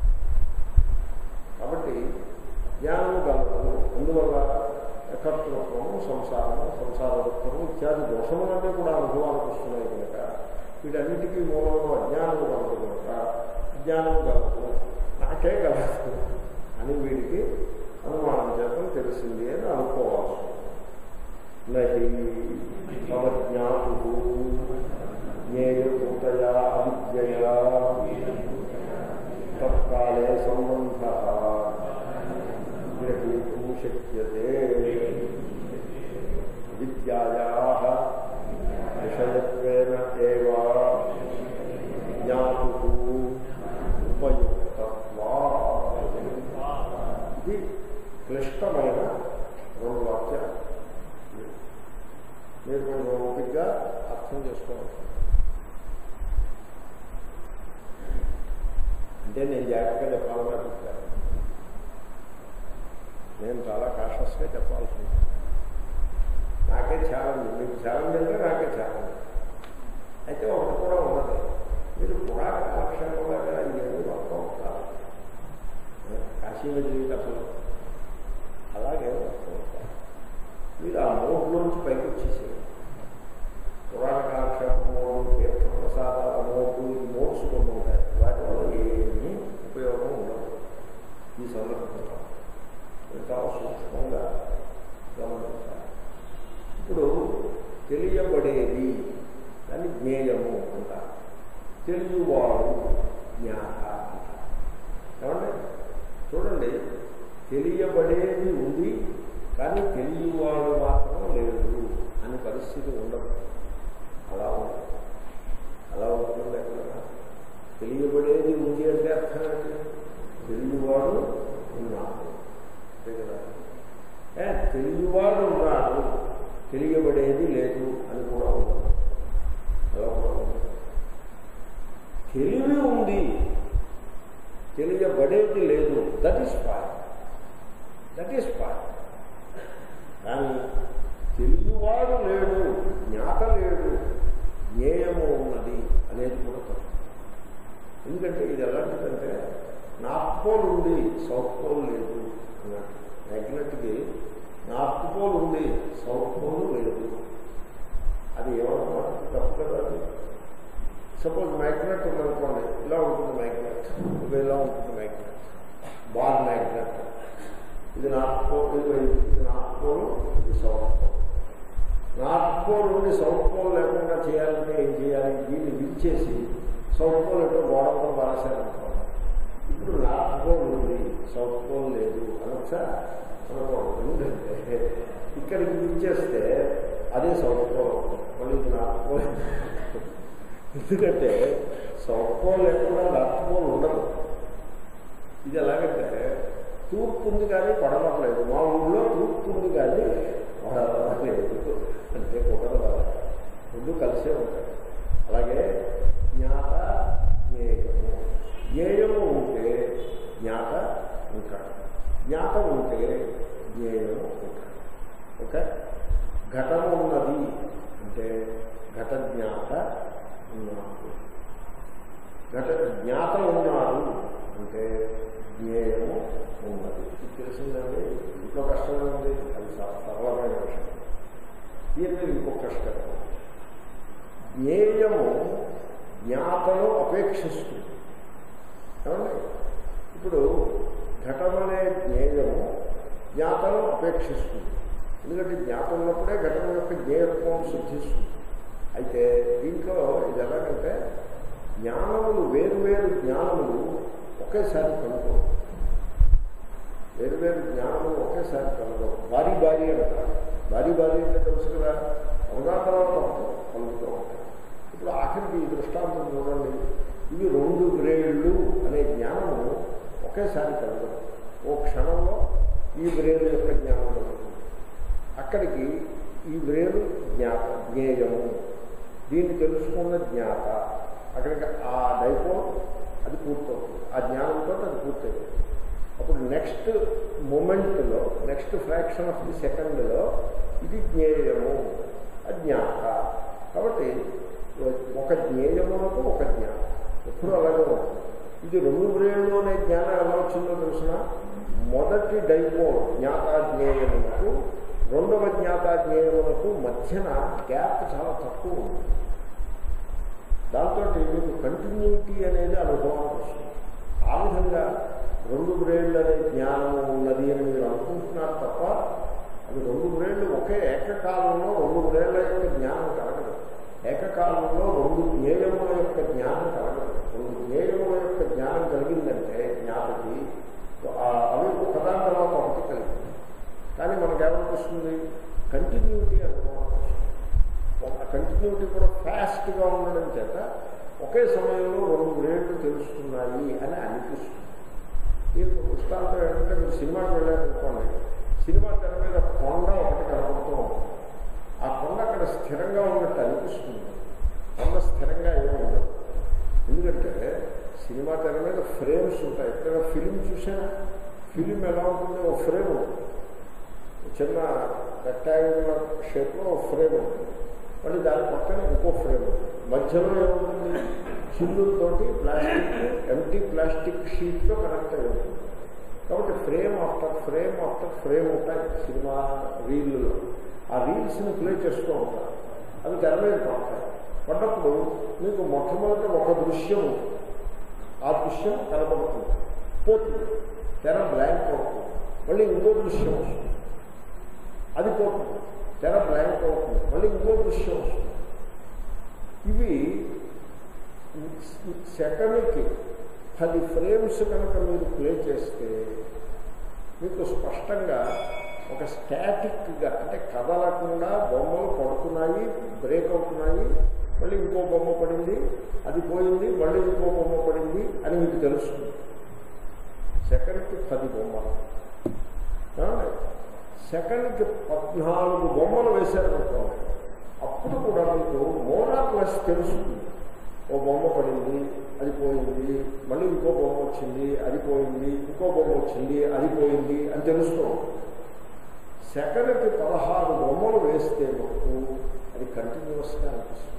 కాబట్టి అజ్ఞానము గలదు అందువల్ల కర్తృత్వము సంసారము సంసార దుఃఖము ఇత్యాది దోషములన్నీ కూడా అనుభవానికి వస్తున్నాయి కనుక వీటన్నిటికీ మూలంలో అజ్ఞానము కలదు కనుక అజ్ఞానము కలదు నాకే కలదు అని వీడికి అనుమానం చేతం తెలిసింది అని అనుకోవాలి నహి అవజ్ఞాతు జ్ఞేయభూతయా అవిద్యయా తత్కాలే సంబంధ గ్రహీతుం శక్యతే విద్యాయా విషయత్వేన ఏవ జ్ఞాతు ఉపయుక్తత్వా ఇది క్లిష్టమైన రెండు వాక్యాలు మీరు కొంచెం ఓపికగా అర్థం చేసుకోవచ్చు అంటే నేను జాగ్రత్తగా చెప్పాలని అభిప్రాయం నేను చాలా కాషస్గా చెప్పాల్సి ఉంటుంది నాకే ఛాలెంజ్ మీకు ఛాలెంజ్ అంటే నాకే ఛాలెంజ్ అయితే ఒకటి కూడా ఉన్నది మీరు పురాణ కాలక్షేపంలాగా ఇవన్నీ వర్తం కాదు కాశీలో జీవిత అసలు అలాగే వర్తం అవుతారు మీరు ఆ మోడ్లోంచి పైకి వచ్చేసేది పురాణ కాలక్షేపం మోడు తీర్థ ప్రసాదాల మోడు ఈ మోడ్స్ కొన్ని ఉంటాయి వాటి వల్ల ఏమీ ఉపయోగం ఉండదు ఈ సందర్భంలో మీరు చాలా సూక్ష్మంగా గమనించాలి ఇప్పుడు తెలియబడేది దాన్ని జ్ఞేయము అంటారు తెలియవాడు జ్ఞాత అంటారు ఏమండి చూడండి తెలియబడేది ఉంది కానీ తెలియవాడు మాత్రం లేదు అని పరిస్థితి ఉండదు అలా ఉంటుంది అలా ఉంటుంది ఎక్కడైనా తెలియబడేది ఉంది అంటే అర్థం ఏంటి తెలియవాడు ఉన్నాడు అంతే కదా ఏ తెలియవాడు ఉన్నాడు తెలియబడేది లేదు అని కూడా ఉండదు అలా కూడా ఉండదు తెలివి ఉంది తెలియబడేది లేదు that is point that is point కానీ తెలియవాడు లేడు జ్ఞాత లేడు జ్ఞేయము ఉన్నది అనేది కూడా తప్పు ఎందుకంటే ఇది ఎలాంటిదంటే నార్త్ పోల్ ఉంది సౌత్ పోల్ లేదు అన్నట్టు మ్యాగ్నెట్కి నార్త్ పోల్ ఉంది సౌత్ పోల్ లేదు అది ఏమన్నమాట తప్పు కదా అది సపోజ్ మ్యాగ్నెట్ ఉందనుకోండి ఇలా ఉంటుంది మ్యాగ్నెట్ ఇది ఇలా ఉంటుంది మ్యాగ్నెట్ బాల్ మ్యాగ్నెట్ ఇది నార్త్ పోల్ ఇది ఇది నార్త్ పోల్ ఇది సౌత్ పోల్ నార్త్ పోల్ నుండి సౌత్ పోల్ లేకుండా చేయాలంటే ఏం చేయాలి దీన్ని విరిచేసి సౌత్ పోల్ ఎటో గోడతో బారేశారనుకోండి ఇప్పుడు నార్త్ పోల్ ఉంది సౌత్ పోల్ లేదు అనొచ్చా అనుకోండి ఎందుకంటే ఇక్కడికి విరిచేస్తే అదే సౌత్ పోల్ అవుతుంది మళ్ళీ ఇది నార్త్ పోల్ ఎందుకంటే సౌత్ పోల్ లేకుండా నార్త్ పోల్ ఉండదు ఇది ఎలాగంటే తూర్పు ఉంది కానీ పడవట్లేదు మా ఊళ్ళో తూర్పు ఉంది కానీ పడవట్లేదు అంటే కుదరదు రెండు కలిసే ఉంటాయి అలాగే జ్ఞాత జ్ఞేయము జ్ఞేయము ఉంటే జ్ఞాత ఉంటాడు జ్ఞాత ఉంటే జ్ఞేయము ఉంటాడు ఓకే ఘటము ఉన్నది అంటే ఘట జ్ఞాత ఉన్నాడు ఘట జ్ఞాత ఉన్నాడు అంటే జ్ఞేయము ఉన్నది ఇది తెలిసిందండి ఇంట్లో కష్టమే ఉంది అది సరళమైన విషయం దీని ఇంకో కష్టం జ్ఞేయము జ్ఞాతను అపేక్షిస్తుంది ఏమండి ఇప్పుడు ఘటమనే జ్ఞేయము జ్ఞాతను అపేక్షిస్తుంది ఎందుకంటే జ్ఞాతం ఉన్నప్పుడే ఘటన యొక్క జ్ఞేయత్వం సిద్ధిస్తుంది అయితే దీంట్లో ఇది ఎలాగంటే జ్ఞానములు వేరువేరు జ్ఞానములు ఒకేసారి కనుకోవు వేరువేరు జ్ఞానములు ఒకేసారి కలగవు భారీ భారీ అంటారు భారీ భారీ అంటే తెలుసు కదా ఒకదా తర్వాత కలుగుతూ ఉంటాయి ఇప్పుడు ఆఖరికి ఈ దృష్టాంతం చూడండి ఇవి రెండు బ్రేళ్ళు అనే జ్ఞానము ఒకేసారి కలగదు ఓ క్షణంలో ఈ బ్రేలు యొక్క జ్ఞానం కలుగుతుంది అక్కడికి ఈ బ్రేలు జ్ఞాత జ్ఞేయము దీన్ని తెలుసుకున్న జ్ఞాత అక్కడికి ఆ డైపో అది పూర్తవుతుంది ఆ జ్ఞానంతో అది పూర్తవుతుంది అప్పుడు నెక్స్ట్ మూమెంట్లో నెక్స్ట్ ఫ్రాక్షన్ ఆఫ్ ది సెకండ్లో ఇది జ్ఞేయము అజ్ఞాత కాబట్టి ఒక జ్ఞేయమునకు ఒక జ్ఞానం ఎప్పుడు అలాగే ఉంటుంది ఇది రెండు బ్రేళ్ళు అనే జ్ఞానం ఎలా వచ్చిందో తెలిసిన మొదటి డైపో జ్ఞాతాజ్ఞేయమునకు రెండవ జ్ఞాతాజ్ఞేయమునకు మధ్యన గ్యాప్ చాలా తక్కువ ఉంది దాంతో మీకు కంటిన్యూటీ అనేది అనుభవం వస్తుంది ఆ విధంగా రెండు బ్రేళ్ళు అనే జ్ఞానము ఉన్నది అని మీరు అనుకుంటున్నారు తప్ప అది రెండు బ్రేళ్ళు ఒకే ఏకకాలంలో రెండు బ్రేళ్ల యొక్క జ్ఞానం కలగదు ఏకకాలంలో రెండు జ్ఞేయముల యొక్క జ్ఞానం కలగదు రెండు జ్ఞేయముల యొక్క జ్ఞానం కలిగిందంటే జ్ఞాపకి అవి ఒకదాని తర్వాత ఒకటి కలిగింది కానీ మనకు ఏమనిపిస్తుంది కంటిన్యూటీ అనుభవం ఒక కంటిన్యూటీ కూడా ఫాస్ట్గా ఉండడం చేత ఒకే సమయంలో రెండు గ్రేడ్లు తెలుస్తున్నాయి అని అనిపిస్తుంది దీనికి దృష్టాంతం ఏంటంటే మీరు సినిమాకి వెళ్ళారనుకోండి సినిమా తెర మీద కొండ ఒకటి కనపడుతూ ఉంటుంది ఆ కొండ అక్కడ స్థిరంగా ఉన్నట్టు అనిపిస్తుంది కొండ స్థిరంగా ఏమి ఉండదు ఎందుకంటే సినిమా తెర మీద ఫ్రేమ్స్ ఉంటాయి ఎక్కడైనా ఫిలిం చూసినా ఫిలిం ఎలా ఉంటుంది ఒక ఫ్రేమ్ ఉంటుంది చిన్న రెక్టాంగులర్ షేప్లో ఒక ఫ్రేమ్ ఉంటుంది మళ్ళీ దాని పక్కన ఇంకో ఫ్రేమ్ ఉంటుంది మధ్యలో ఏముంటుంది చిల్లుతోటి ప్లాస్టిక్ ఎంటీ ప్లాస్టిక్ షీట్తో కనెక్ట్ అయి ఉంటుంది కాబట్టి frame after frame after frame ఉంటాయి సినిమా రీల్లో ఆ రీల్స్ని ప్లే చేస్తూ ఉంటారు అవి తెర మీద పడతాయి పడ్డప్పుడు మీకు మొట్టమొదటి ఒక దృశ్యం ఉంటుంది. ఆ దృశ్యం కనబడుతుంది పోతుంది తెర బ్లాంక్ అవుతుంది మళ్ళీ ఇంకో దృశ్యం వస్తుంది అది పోతుంది తెర బ్లాంక్ అవుతుంది మళ్ళీ ఇంకో దృశ్యం వస్తుంది ఇవి సెకండ్కి పది ఫ్రేమ్స్ కనుక మీరు ప్లే చేస్తే మీకు స్పష్టంగా ఒక స్టాటిక్గా అంటే కదలకుండా బొమ్మలు పడుతున్నాయి బ్రేక్ అవుతున్నాయి మళ్ళీ ఇంకో బొమ్మ పడింది అది పోయింది మళ్ళీ ఇంకో బొమ్మ పడింది అని మీకు తెలుస్తుంది సెకండ్కి పది బొమ్మలు ఏమండి? సెకండ్కి పద్నాలుగు బొమ్మలు వేశారనుకోండి అప్పుడు కూడా మీకు మోరా ప్లస్ తెలుస్తుంది ఓ బొమ్మ పడింది అది పోయింది మళ్ళీ ఇంకో బొమ్మ వచ్చింది అది పోయింది ఇంకో బొమ్మ వచ్చింది అది పోయింది అని తెలుస్తూ ఉంటుంది. సెకండ్కి పదహారు బొమ్మలు వేస్తే మటుకు అది కంటిన్యూస్గా అనిపిస్తుంది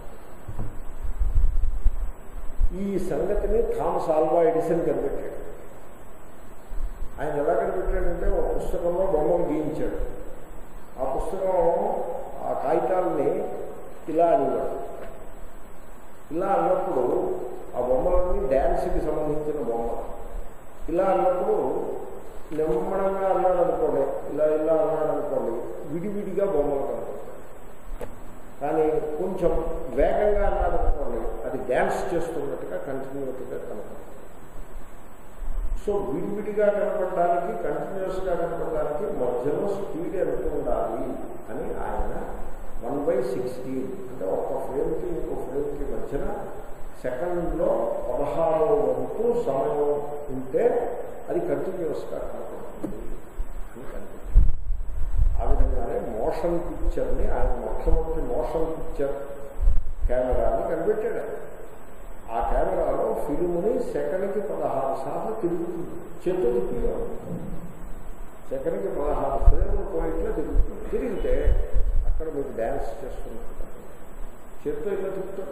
ఈ సంగతిని థామస్ ఆల్వా ఎడిసన్ కనిపెట్టాడు ఆయన ఎలా కనిపెట్టాడంటే ఒక పుస్తకంలో బొమ్మలు గీయించాడు ఆ పుస్తకం ఆ కాగితాలని ఇలా అనేవాడు ఇలా అన్నప్పుడు ఆ బొమ్మలన్నీ డ్యాన్స్కి సంబంధించిన బొమ్మలు ఇలా అన్నప్పుడు నెమ్మడంగా అన్నాడు అనుకోండి ఇలా ఇలా అన్నాడు అనుకోండి విడివిడిగా బొమ్మలు కనపడతాయి కానీ కొంచెం వేగంగా అన్నాడు అనుకోండి అది డ్యాన్స్ చేస్తున్నట్టుగా కంటిన్యూటీగా కనపడుతుంది సో విడివిడిగా కనపడడానికి కంటిన్యూస్గా కనపడడానికి మధ్యలో స్పీడ్ ఎంత ఉండాలి అని ఆయన వన్ బై సిక్స్టీన్ అంటే ఒక ఫ్రేమ్కి ఇంకో ఫ్రేమ్కి మధ్యన సెకండ్లో పదహారో వంతు సమయం ఉంటే అది కంటిన్యూస్గా కనపడుతుంది అని కనిపించింది ఆ విధంగానే మోషన్ పిక్చర్ని ఆయన మొట్టమొదటి మోషన్ పిక్చర్ కెమెరాని కనిపెట్టాడు ఆయన. ఆ కెమెరాలో ఫిల్ముని సెకండ్కి పదహారు సార్లు తిరుగుతుంది చేత్తో తిప్పిగా సెకండ్కి పదహారు ఫ్రేమ్లు పోయిట్లో తిరుగుతుంది తిరిగితే అక్కడ మీరు డ్యాన్స్ చేస్తున్నారు చేత్తో ఇట్లా తిప్పుతారు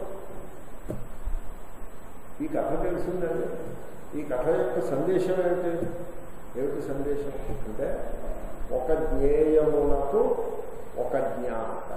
ఈ కథ తెలిసిందండి ఈ కథ యొక్క సందేశం ఏమిటి ఏమిటి సందేశం అంటే ఒక జ్ఞేయమునకు ఒక జ్ఞాత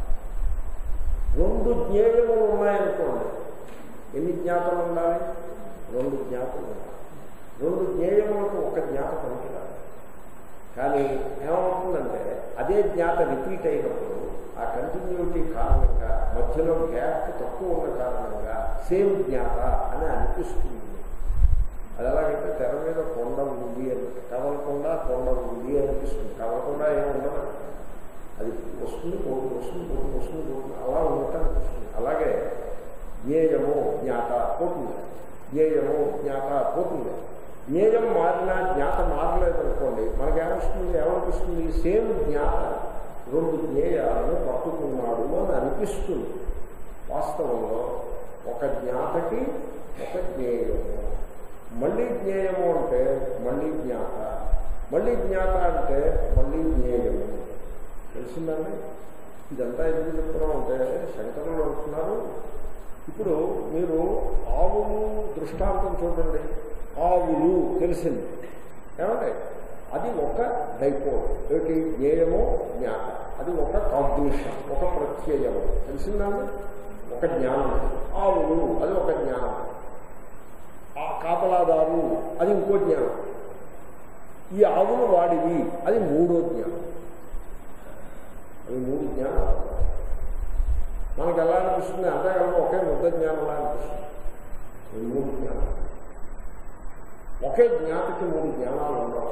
రెండు జ్ఞేయములు ఉన్నాయనుకోండి ఎన్ని జ్ఞాతలు ఉండాలి రెండు జ్ఞాతలు ఉండాలి రెండు జ్ఞేయములకు ఒక జ్ఞాత పనికిరాదు కానీ ఏమవుతుందంటే అదే జ్ఞాత రిపీట్ అయినప్పుడు ఆ కంటిన్యూటీ కారణంగా మధ్యలో గ్యాప్ తక్కువ ఉన్న కారణంగా సేమ్ జ్ఞాత అని అనిపిస్తుంది అది ఎలాగంటే తెర మీద కొండ ఉంది అని కదలకుండా కొండ ఉంది అనిపిస్తుంది కదలకుండా ఏమి ఉండదు అది వస్తుంది పోతుంది వస్తుంది పోతుంది వస్తుంది పోతుంది అలా ఉండటం అనిపిస్తుంది అలాగే జ్ఞేయము జ్ఞాత పోతుంది జ్ఞేయము జ్ఞాత పోతుంది జ్ఞేయం మారినా జ్ఞాత మారలేదనుకోండి మనకేమొస్తుంది ఏమనిపిస్తుంది సేమ్ జ్ఞాత రెండు జ్ఞేయాలను పట్టుకున్నాడు అని అనిపిస్తుంది వాస్తవంలో ఒక జ్ఞాతకి ఒక జ్ఞేయము మళ్ళీ జ్ఞేయము అంటే మళ్ళీ జ్ఞాత మళ్ళీ జ్ఞాత అంటే మళ్ళీ జ్ఞేయము తెలిసిందండి ఇదంతా ఎందుకు చెప్తున్నాం అంటే శంకరులు అంటున్నారు ఇప్పుడు మీరు ఆవులు దృష్టాంతం చూడండి ఆవులు తెలిసింది ఏమంటే అది ఒక డైపోల్ ఏమిటి జ్ఞేయము జ్ఞాత అది ఒక కాంబినేషన్ ఒక ప్రత్యయము తెలిసిందండి ఒక జ్ఞానం ఆవులు అది ఒక జ్ఞానం ఆ కాపలాదారు అది ఇంకో జ్ఞానం ఈ ఆవులు వాడివి అది మూడో జ్ఞానం అవి మూడు జ్ఞానాలు మనకు ఎలా అనిపిస్తుంది అంతేకాదు ఒకే ముద్ద జ్ఞానంలా అనిపిస్తుంది ఈ మూడు జ్ఞానాలు ఒకే జ్ఞాతకి మూడు జ్ఞానాలు ఉండవు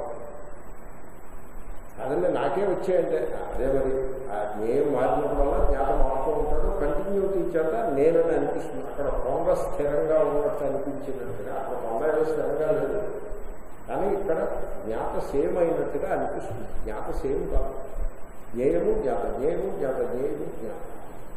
అదండి నాకే వచ్చాయంటే అదే మరి ఆ జ్ఞేయం మారినప్పుడల్లా జ్ఞాత మారుతూ ఉంటాడు కంటిన్యూటీ చేత నేనని అనిపిస్తుంది అక్కడ కొండ స్థిరంగా ఉన్నట్టు అనిపించినట్టుగా అక్కడ కొండ ఏదో స్థిరంగా లేదు కానీ ఇక్కడ జ్ఞాత సేమ్ అయినట్టుగా అనిపిస్తుంది జ్ఞాత సేమ్ కాదు జ్ఞేయము జ్ఞాత జ్ఞేయము జ్ఞాత జ్ఞేయము జ్ఞాత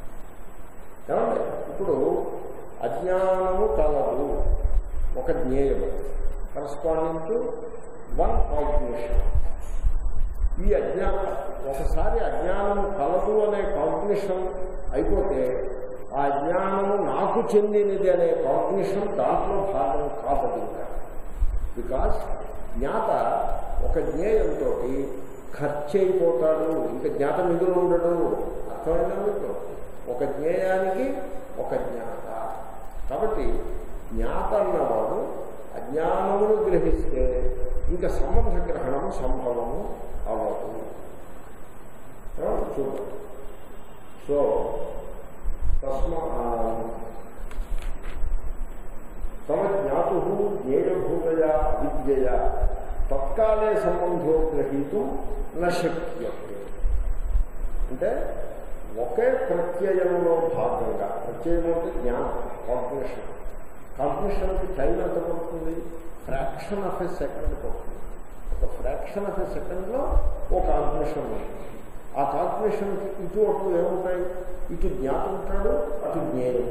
ఏమండి ఇప్పుడు అజ్ఞానము కలదు ఒక జ్ఞేయము కరస్పాండింగ్ టు వన్ కాగ్నిషన్ ఈ అజ్ఞాన ఒకసారి అజ్ఞానము కలదు అనే కాగ్నిషన్ అయిపోతే ఆ అజ్ఞానము నాకు చెందినది అనే కాగ్నిషన్ దాంట్లో భాగం కాదు ఇంకా బికాస్ జ్ఞాత ఒక జ్ఞేయంతో ఖర్చు అయిపోతాడు ఇంకా జ్ఞాత మిగులు ఉండడు అర్థమైనా మీకు ఒక జ్ఞేయానికి ఒక జ్ఞాత కాబట్టి జ్ఞాత అన్నవాడు అజ్ఞానమును గ్రహిస్తే ఇంకా సంబంధ గ్రహణము సంభవము అవ్వదు చూడండి సో తస్మా తమ జ్ఞాతు జ్ఞేయభూతయా అవిద్యయా తత్కాలే సంబంధో గ్రహీతు నశక్యతే అంటే ఒకే ప్రత్యయంలో భాగంగా ప్రత్యయం అంటే జ్ఞానం కాంపిటీషన్ కాంపిటీషన్కి టైం ఎంత పడుతుంది ఫ్రాక్షన్ ఆఫ్ ఎ సెకండ్ పడుతుంది ఒక ఫ్రాక్షన్ ఆఫ్ ఎ సెకండ్లో ఒక కాంపిటీషన్ ఉంటుంది ఆ కాంపిటీషన్కి ఇటు అటు ఏముంటాయి ఇటు జ్ఞాతం ఉంటాడు అటు జ్ఞేయం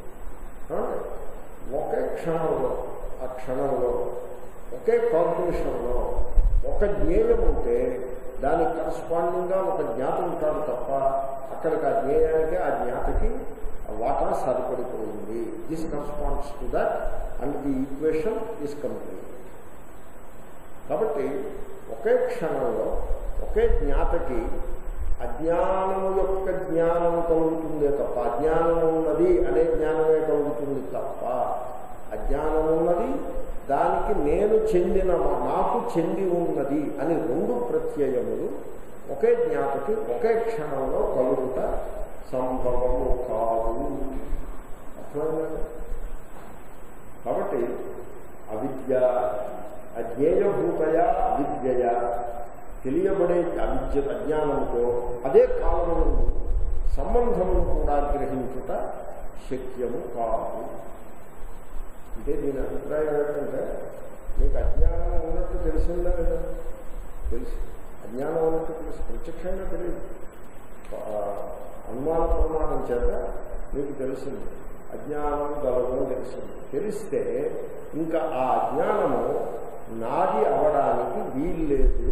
ఒకే క్షణంలో ఆ క్షణంలో ఒకే కాంపిటీషన్లో ఒక జ్ఞేయం ఉంటే దానికి కరస్పాండింగ్గా ఒక జ్ఞాతం ఉంటాడు తప్ప అక్కడికి ఆ జ్ఞేయానికి ఆ జ్ఞాతకి వాటా సరిపడిపోయింది this corresponds to that and the equation is complete కాబట్టి ఒకే క్షణంలో ఒకే జ్ఞాతకి అజ్ఞానము యొక్క జ్ఞానం కలుగుతుందే తప్ప అజ్ఞానం ఉన్నది అనే జ్ఞానమే కలుగుతుంది తప్ప అజ్ఞానం ఉన్నది దానికి నేను చెందిన నాకు చెంది ఉన్నది అని రెండు ప్రత్యయములు ఒకే జ్ఞాతకి ఒకే క్షణంలో కలుగుట సంభవము కాదు అర్థమైందండి కాబట్టి అవిద్య అజ్ఞేయభూతయ అవిద్యయ తెలియబడే అవిద్య అజ్ఞానంతో అదే కాలమును సంబంధమును కూడా గ్రహించుట శక్యము కాదు అంటే దీని అభిప్రాయం ఏంటంటే మీకు అజ్ఞానం ఉన్నట్టు తెలిసిందా లేదా తెలుసు అజ్ఞానం ఉన్నట్టు తెలుసు ప్రత్యక్షంగా తెలియదు అనుమాన ప్రమాణం చేత మీకు తెలిసింది అజ్ఞానం గలదు అని తెలిసింది తెలిస్తే ఇంకా ఆ అజ్ఞానము నాది అవడానికి వీల్లేదు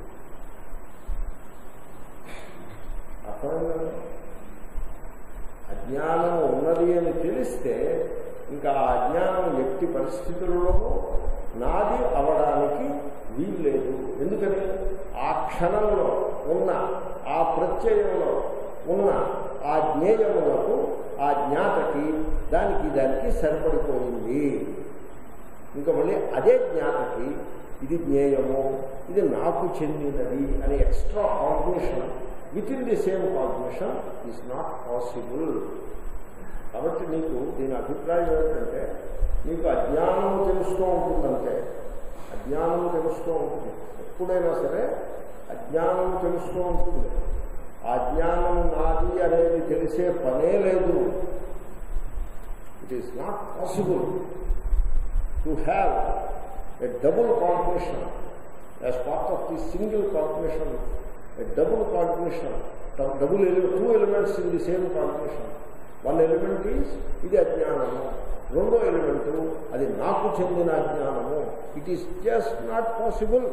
అర్థమైందండి అజ్ఞానం ఉన్నది అని తెలిస్తే ఇంకా ఆ అజ్ఞానం వ్యక్తి పరిస్థితుల్లోనూ నాది అవడానికి వీల్లేదు ఎందుకని ఆ క్షణంలో ఉన్న ఆ ప్రత్యయంలో ఉన్న ఆ జ్ఞేయములకు ఆ జ్ఞాతకి దానికి దానికి సరిపడిపోయింది ఇంకా మళ్ళీ అదే జ్ఞాతకి ఇది జ్ఞేయము ఇది నాకు చెందినది అనే extra combination with in the same combination is not possible కాబట్టి నీకు దీని అభిప్రాయం ఏంటంటే నీకు అజ్ఞానము తెలుస్తూ ఉంటుందంటే అజ్ఞానము తెలుస్తూ ఉంటుంది ఎప్పుడైనా సరే అజ్ఞానము తెలుస్తూ ఉంటుంది ఆ జ్ఞానము నాది అనేది తెలిసే పనే లేదు it is not possible to have a double combination as part of the single combination a double combination double two elements in the same combination one element is ఇది అజ్ఞానము రెండో ఎలిమెంటు అది నాకు చెందిన అజ్ఞానము it is just not possible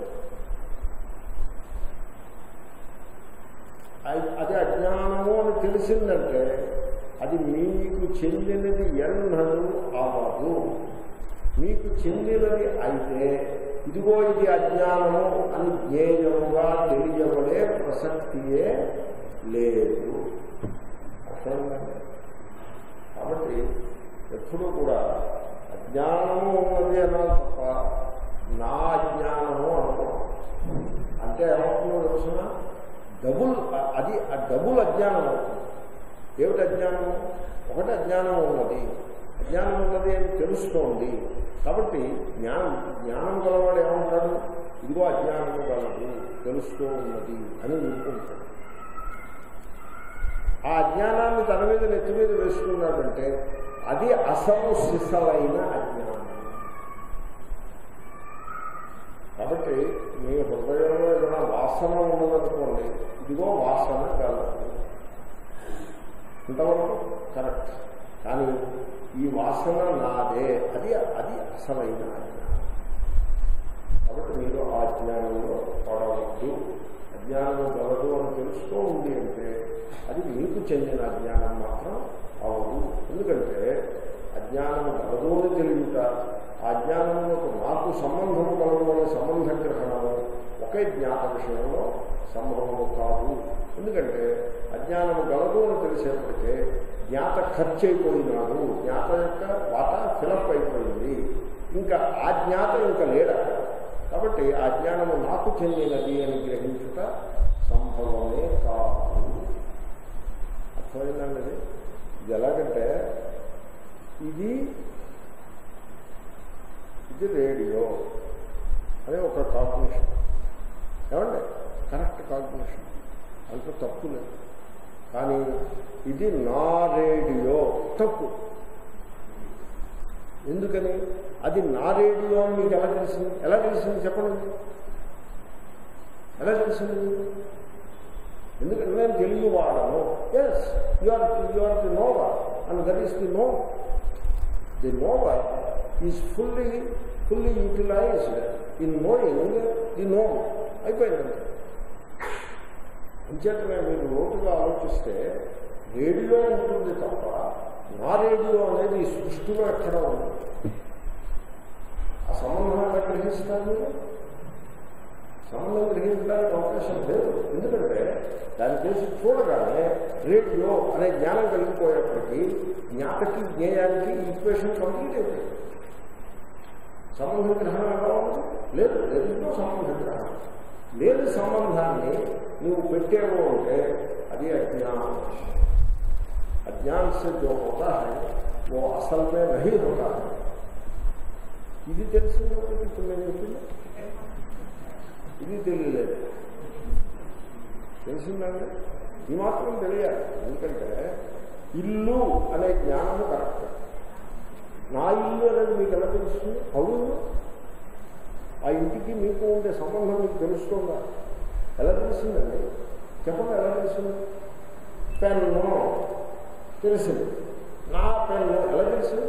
అది అజ్ఞానము అని తెలిసిందంటే అది మీకు చెందినది ఎన్నడూ అవ్వదు మీకు చెందినది అయితే ఇదిగో ఇది అజ్ఞానము అని జ్ఞేయముగా తెలియబడే ప్రసక్తియే లేదు అర్థమైందండి కాబట్టి ఎప్పుడూ కూడా అజ్ఞానము ఉన్నది అన్నాను తప్ప నా అజ్ఞానము అనుకోవడం అంటే ఏమవుతుందో తెలుసిన డబుల్ అది ఆ డబుల్ అజ్ఞానం అవుతుంది ఏమిటి అజ్ఞానము ఒకటి అజ్ఞానం ఉన్నది అజ్ఞానం ఉన్నది అని తెలుస్తోంది కాబట్టి జ్ఞానం జ్ఞానం గలవాడు ఏమంటాడు ఇదిగో అజ్ఞానము గలదు తెలుస్తూ ఉన్నది అని ఊరుకుంటాడు ఆ అజ్ఞానాన్ని తన మీద నెత్తి మీద వేసుకున్నాడంటే అది అసలు సిసలైన అజ్ఞానం కాబట్టి మీ హృదయంలో ఏదైనా వాసన ఉన్నదనుకోండి ఇదిగో వాసన కలదు ఇంతవరకు కరెక్ట్ కానీ ఈ వాసన నాదే అది అది అసలైన అజ్ఞానం కాబట్టి మీరు ఆ అజ్ఞానంలో పడవద్దు అజ్ఞానం గలదు అని తెలుస్తూ ఉంది అంటే అది మీకు చెందిన అజ్ఞానం మాత్రం అవదు ఎందుకంటే అజ్ఞానం గలదు అని తెలియట ఆ జ్ఞానంలో నాకు సంబంధము కలదు అనే సంబంధ గ్రహణము ఒకే జ్ఞాత విషయంలో సంభవము కాదు ఎందుకంటే అజ్ఞానము గలదు అని తెలిసేప్పటికే జ్ఞాత ఖర్చు అయిపోయినాడు జ్ఞాత యొక్క వాటా ఫిలప్ అయిపోయింది ఇంకా ఆ జ్ఞాత ఇంకా లేడా కాబట్టి ఆ జ్ఞానము నాకు చెందినది అని గ్రహించుట సంభవమే కాదు అర్థమైందండి ఇది? ఇది ఎలాగంటే ఇది ఇది రేడియో అనే ఒక కాంబినేషన్ ఏమండి కరెక్ట్ కాంబినేషన్ అంత తప్పు లేదు కానీ ఇది నా రేడియో తప్పు ఎందుకని అది నా రేడియో అని మీకు ఎలా తెలిసింది ఎలా తెలిసింది చెప్పండి ఎలా తెలిసింది మీకు? ఎందుకంటే నేను తెలుగు వాడను as you are you are the knower and that is the known the knower is fully fully utilized in knowing the known అయిపోయిందండి అంచేతనే మీరు లోటుగా ఆలోచిస్తే రేడియో ఉంటుంది తప్ప నా రేడియో అనేది ఈ సృష్టిలో ఎక్కడ ఉంది ఆ సంబంధం ఎలా గ్రహిస్తారు మీరు సంబంధం గ్రహించడానికి అవకాశం లేదు ఎందుకంటే దాని చేసి చూడగానే రేడియో అనే జ్ఞానం కలిగిపోయేప్పటికీ జ్ఞాతకి జ్ఞేయానికి ఈక్వేషన్ కంప్లీట్ అయిపోయింది సంబంధ గ్రహణం ఎలా ఉంది లేదు లేదు సంబంధ గ్రహణం లేని సంబంధాన్ని నువ్వు పెట్టేవో అంటే అది అజ్ఞానం अज्ञान से जो होता है वो असल में नहीं होता है ఇది తెలిసింది ఇప్పుడు నేను చెప్పింది ఇది తెలియలేదు తెలిసిందండి ఈ మాత్రం తెలియాలి ఎందుకంటే ఇల్లు అనే జ్ఞానము కరెక్ట్ నా ఇల్లు అనేది మీకు ఎలా తెలుస్తుంది అవును ఆ ఇంటికి మీకు ఉండే సంబంధం మీకు తెలుస్తుందా ఎలా తెలిసిందండి చెప్పండి ఎలా తెలిసింది పెన్ను తెలిసింది నా పెన్ను ఎలా తెలిసింది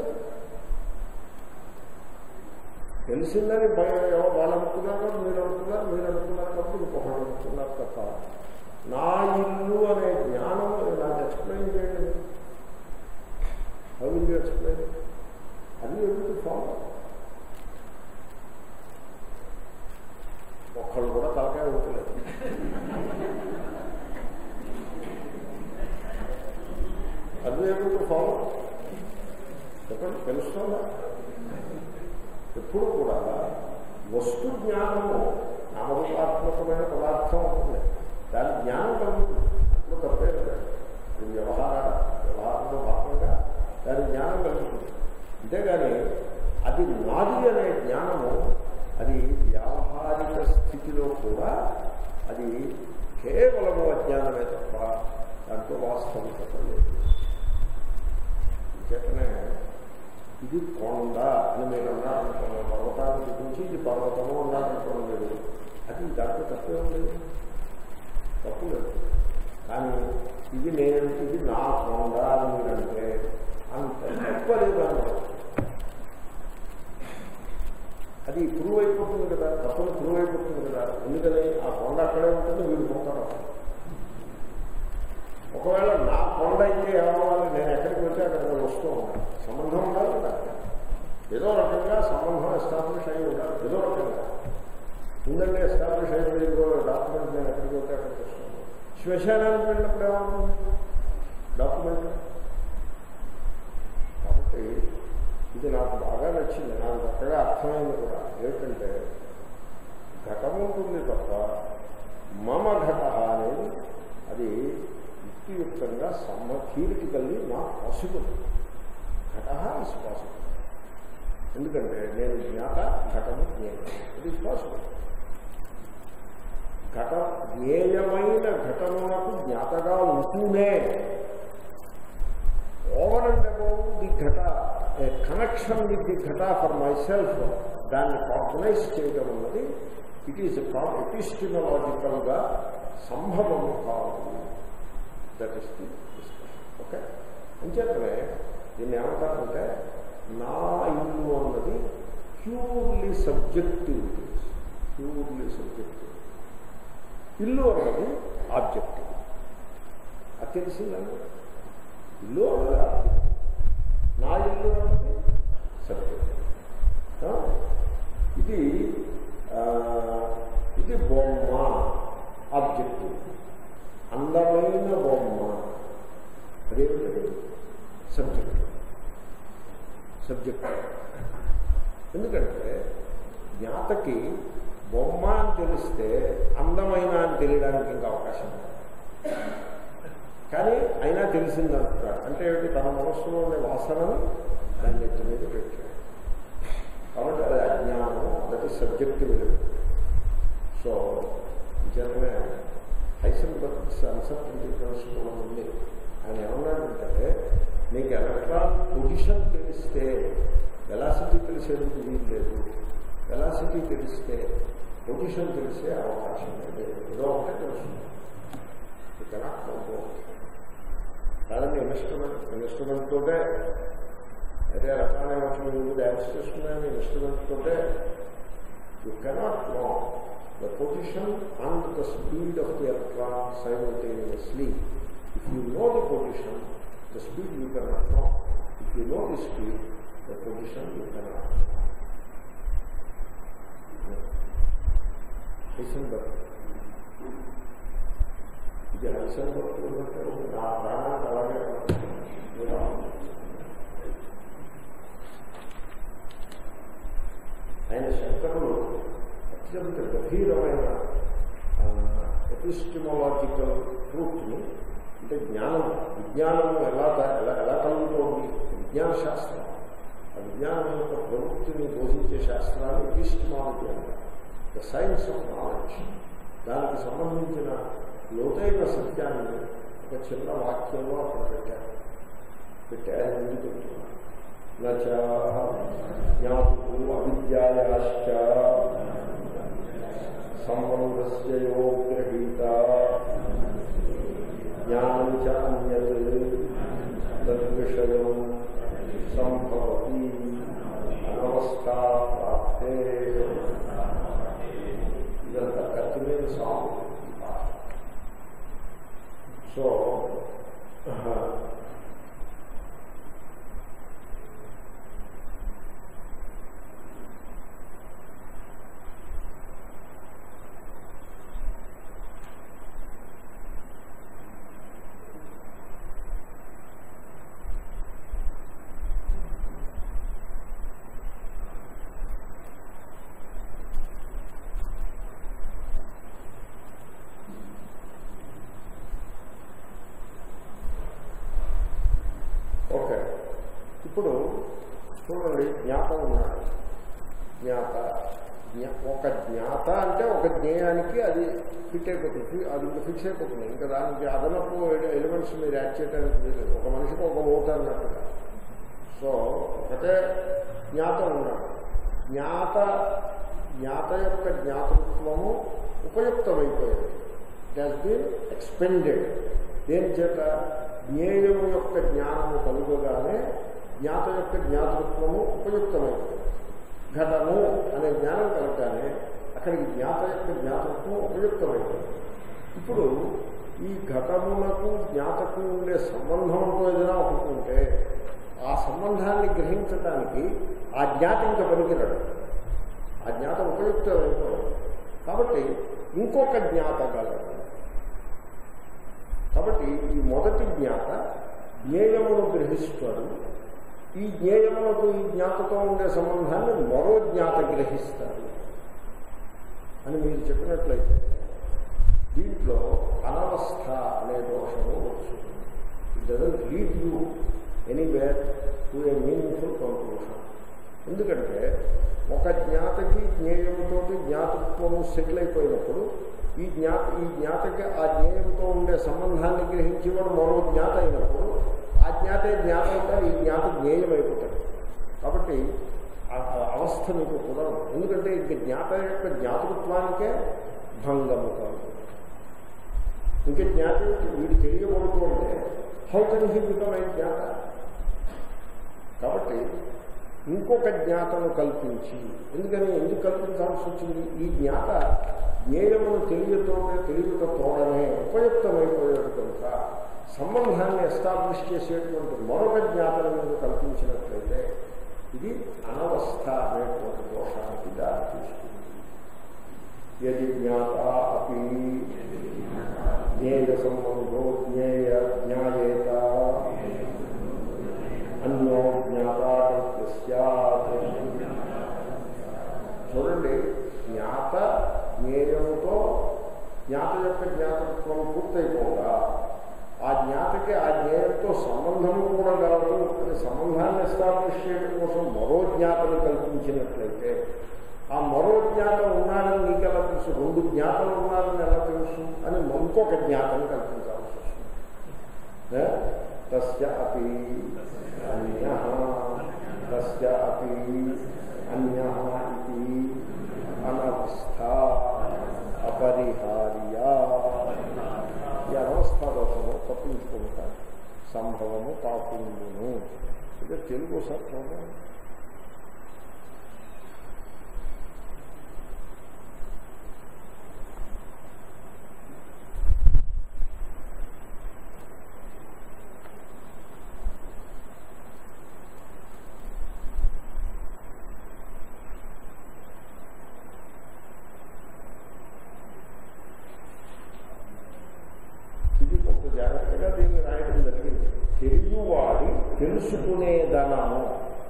తెలిసిందని భయం ఎవరు వాళ్ళు అనుకున్నారు మీరు అనుకున్నారు మీరు అనుకున్నారు కాబట్టి ఇంకొకరు అనుకున్నారు తప్ప నా ఇల్లు అనే జ్ఞానం నాకు ఎక్స్ప్లెయిన్ చేయండి హౌ విల్ యూ ఎక్స్ప్లెయిన్ అది ఎందుకు ఫాలో ఒక్కళ్ళు కూడా తలకాయ ఉంచలేదు అది ఎందుకు ఫాలో చెప్పండి తెలుస్తుందా ఎప్పుడు కూడా వస్తు జ్ఞానము నామరూపాత్మకమైన పదార్థం ఉంటుంది దాని జ్ఞానం కలుగుతుంది ఇప్పుడు తప్పే లేదు ఇది వ్యవహార వ్యవహారంలో భాగంగా దాని జ్ఞానం కలుగుతుంది అంతేగాని అది నాది అనే జ్ఞానము అది వ్యావహారిక స్థితిలో కూడా అది కేవలము అజ్ఞానమే తప్ప దాంట్లో వాస్తవికత లేదు చేతనే ఇది కొండ అని మీరు అన్నారనుకోండి పర్వతాన్ని చూపించి ఇది పర్వతము అన్నారనుకోండి మీరు అది దాంట్లో తప్పే లేదు తప్పు లేదు కానీ ఇది నేను ఇది నా కొండ అని మీరంటే అంత తప్పలేదు అన్నారు అది ప్రూవ్ అయిపోతుంది కదా తప్పని ప్రూవ్ అయిపోతుంది కదా ఎందుకని ఆ కొండ అక్కడే ఉంటుంది వీడు పోతాడు ఒకవేళ నా కొండ అయితే ఏమవ్వాలి నేను ఎక్కడికి వెళ్తే అక్కడికి వస్తూ ఉన్నాను సంబంధం ఉండాలి కదా ఏదో రకంగా సంబంధం ఎస్టాబ్లిష్ అయి ఉండాలి ఏదో రకంగా ఉందండి ఎస్టాబ్లిష్ అయిపోయి డాక్యుమెంట్ నేను ఎక్కడికి వెళ్తే అక్కడికి వస్తాను శ్మశానానికి వెళ్ళినప్పుడు ఏమవుతుంది డాక్యుమెంట్ కాబట్టి ఇది నాకు బాగా నచ్చింది నాకు చక్కగా అర్థమైంది కూడా ఏమిటంటే ఘటం ఉంటుంది తప్ప మమ ఘట అనేది అది యుక్తియుక్తంగా సమ్మ థియరిటికల్లీ నాట్ పాసిబుల్ ఘట ఇస్ పాసిబుల్ ఎందుకంటే నేను జ్ఞాత ఘటము జ్ఞేయం ఇట్ ఈస్ పాసిబుల్ ఘట జ్ఞేయమైన ఘటమునకు జ్ఞాతగా ఉంటూనే ఓవర్ అండ్ అబౌవ్ ది ఘట ఏ కనెక్షన్ విత్ ది ఘట ఫర్ మై సెల్ఫ్ దాన్ని కాంప్రమైజ్ చేయడం అన్నది ఇట్ ఈజ్ ఎపిస్టిమలాజికల్గా సంభవము కాదు that is the discussion okay అంచేతనే దీన్ని ఏమంటారంటే నా ఇల్లు అన్నది ప్యూర్లీ సబ్జెక్టివ్ ప్యూర్లీ సబ్జెక్టివ్ ఇల్లు అన్నది ఆబ్జెక్టివ్ అది తెలిసిందండి ఇల్లు అన్నది ఆబ్జెక్టివ్ నా ఇల్లు అన్నది సబ్జెక్ట్ ఇది ఆ, ఇది బొమ్మ ఆబ్జెక్టివ్ అందమైన బొమ్మ అదేమిటది సబ్జెక్ట్ సబ్జెక్ట్ ఎందుకంటే జ్ఞాతకి బొమ్మ అని తెలిస్తే అందమైన అని తెలియడానికి ఇంకా అవకాశం ఉంది కానీ అయినా తెలిసిందంటాడు అంటే ఏమిటి తన మనస్సులో ఉండే వాసనను దాన్ని ఎత్తి మీద పెట్టాడు కాబట్టి అది అజ్ఞానము that is subjective element so నిజంగానే హైసెన్బర్గ్స్ అన్సర్టనిటీ ప్రిన్సిపల్ అని ఉంది ఆయన ఏమన్నాడంటే నీకు ఎలక్ట్రాన్ పొజిషన్ తెలిస్తే వెలాసిటీ తెలిసేందుకు వీలు లేదు వెలాసిటీ తెలిస్తే పొజిషన్ తెలిసే అవకాశం లేదు ఏదో ఒకటే తెలుస్తుంది ఇక్కడ కాదండి ఇన్స్ట్రుమెంట్ ఇన్స్ట్రుమెంట్ తోటే అయితే ఎలక్ట్రాన్ ఎమోషన్ నువ్వు డ్యాన్స్ చేస్తున్నాయని ఇన్స్ట్రుమెంట్ తోటే you cannot know the position and the speed of the electron simultaneously if you know the position the speed you cannot know if you know the speed the position you cannot Heisenberg ఇది Heisenberg నా ప్రాణానికి అలాగే మీరు ఆయన శంకరులు అత్యంత గభీరమైన ఎపిస్టిమలాజికల్ ట్రూత్ని అంటే జ్ఞానం విజ్ఞానము ఎలా త- ఎలా ఎలా కలుగుతోంది విజ్ఞాన శాస్త్రం ఆ విజ్ఞానం యొక్క ప్రవృత్తిని బోధించే శాస్త్రాన్ని ఎపిస్టిమాలజీ అంటారు ద సైన్స్ ఆఫ్ నాలెడ్జ్ దానికి సంబంధించిన లోతైన సత్యాన్ని ఒక చిన్న వాక్యంలో అక్కడ పెట్టారు పెట్టి ఆయన ముందు పెట్టుకున్నారు నచ జ్ఞాతు అవిద్యాయాశ్చ సంబంధస్యో గ్రహీత జ్ఞానం చ అన్యత్ తద్విషయం సంభవతి అనవస్థా ప్రాప్తే ఇదంతా కత్తి మీద సాగు ఈ పాట. సో ఓకే ఇప్పుడు చూడండి జ్ఞాత ఉన్నాడు జ్ఞాత జ్ఞా- ఒక జ్ఞాత అంటే ఒక జ్ఞేయానికి అది ఫిట్ అయిపోతుంది ఫి- అది ఇంకా ఫిక్స్ అయిపోతుంది ఇంకా దానికి అదనపు ఎలిమెంట్స్ మీరు యాడ్ చేయడానికి లేదు ఒక మనిషికి ఒక ఓట అన్నట్టుగా సో ఒకటే జ్ఞాత ఉన్నాడు జ్ఞాత జ్ఞాత యొక్క జ్ఞాతృత్వము ఉపయుక్తమైపోయింది ఇట్ హాస్ బీన్ ఎక్స్పెండెడ్ దేని చేత జ్ఞేయము యొక్క జ్ఞానము కలుగగానే జ్ఞాత యొక్క జ్ఞాతృత్వము ఉపయుక్తమైపోయింది ఘటము అనే జ్ఞానం కలగగానే అక్కడికి జ్ఞాత యొక్క జ్ఞాతృత్వం ఉపయుక్తమైపోయింది ఇప్పుడు ఈ ఘటమునకు జ్ఞాతకు ఉండే సంబంధంతో ఏదైనా ఒకటి ఉంటే ఆ సంబంధాన్ని గ్రహించడానికి ఆ జ్ఞాత ఇంకా పనికిరాడు ఆ జ్ఞాత ఉపయుక్తమైపోయింది కాబట్టి ఇంకొక జ్ఞాత గలడు కాబట్టి ఈ మొదటి జ్ఞాత జ్ఞేయమును గ్రహిస్తాడు ఈ జ్ఞేయములకు ఈ జ్ఞాతతో ఉండే సంబంధాన్ని మరో జ్ఞాత గ్రహిస్తాడు అని మీరు చెప్పినట్లయితే దీంట్లో అనవస్థ అనే దోషము వచ్చింది it doesn't lead you anywhere to a meaningful conclusion ఎందుకంటే ఒక జ్ఞాతకి జ్ఞేయముతోటి జ్ఞాతృత్వము సెటిల్ అయిపోయినప్పుడు ఈ జ్ఞాత ఈ జ్ఞాతకి ఆ జ్ఞేయంతో ఉండే సంబంధాన్ని గ్రహించేవాడు మరో జ్ఞాత అయినప్పుడు ఆ జ్ఞాతే జ్ఞాత అవుతాడు ఈ జ్ఞాత జ్ఞేయం అయిపోతాడు కాబట్టి ఆ ఆ అవస్థ మీకు కుదరదు ఎందుకంటే ఇంక జ్ఞాత యొక్క జ్ఞాతృత్వానికే భంగము కాదు ఇంకా జ్ఞాత వీడు తెలియబడుతూ ఉంటే how can he become a జ్ఞాత కాబట్టి ఇంకొక జ్ఞాతను కల్పించి ఎందుకని ఎందుకు కల్పించాల్సి వచ్చింది ఈ జ్ఞాత జ్ఞేయమును తెలియతోనే తెలియట తోడనే ఉపయుక్తమైపోయాడు కనుక సంబంధాన్ని ఎస్టాబ్లిష్ చేసేటువంటి మరొక జ్ఞాతను మీరు కల్పించినట్లయితే ఇది అనవస్థ అనేటువంటి దోషానికి దారితీస్తుంది యది జ్ఞాత అపి జ్ఞేయ సంబంధో జ్ఞేయ జ్ఞాయేత అన్యో జ్ఞాత చూడండి జ్ఞాత జ్ఞేయముతో జ్ఞాత యొక్క జ్ఞాతత్వం పూర్తయిపోగా ఆ జ్ఞాతకి ఆ జ్ఞేయంతో సంబంధము కూడా కలదు అని సంబంధాన్ని ఎస్టాబ్లిష్ చేయడం కోసం మరో జ్ఞాతను కల్పించినట్లయితే ఆ మరో జ్ఞాత ఉన్నారని నీకు ఎలా తెలుసు రెండు జ్ఞాతలు ఉన్నారని ఎలా తెలుసు అని ఇంకొక జ్ఞాతను కల్పించాల్సి వస్తుంది ఏ? తస్య అపి అన్య తస్య అపి అన్య ఇది అనవస్థ అపరిహార్య ఈ అనవస్థ దోషము తప్పించుకుంటా సంభవము కాకుండును ఇది తెలుగు సార్ చూడండి ఇది కొంత జాగ్రత్తగా దీన్ని రాయడం జరిగింది తెలియవాడి తెలుసుకునేదనము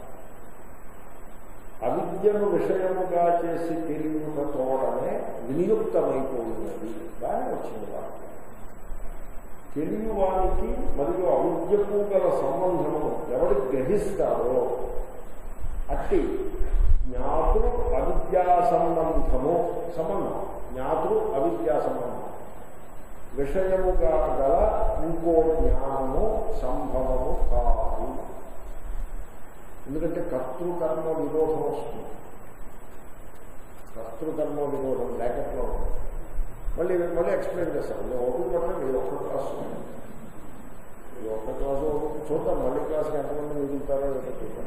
అవిద్యను విషయముగా చేసి తెలియట తోడనే వినియుక్తమైపోయినది దాని వచ్చింది వాక్యం తెలియవానికి మరియు అవిద్యకు గల సంబంధము ఎవడు గ్రహిస్తాడో అట్టి జ్ఞాతృ అవిద్యా సంబంధము సంబంధం జ్ఞాతృ అవిద్యా సంబంధం విషయముగా గల ఇంకో జ్ఞానము సంభవము కాదు ఎందుకంటే కర్తృకర్మ విరోధం వస్తుంది కర్తృకర్మ విరోధం బ్రాకెట్లో ఉంది. మళ్ళీ మళ్ళీ ఎక్స్ప్లెయిన్ చేస్తాను నేను ఓపిక పట్టడం ఇది ఒక్క క్లాసు ఇది ఒక్క క్లాసు చూద్దాం మళ్ళీ క్లాస్కి ఎంతమంది మిగులుతారో ఏదో చూద్దాం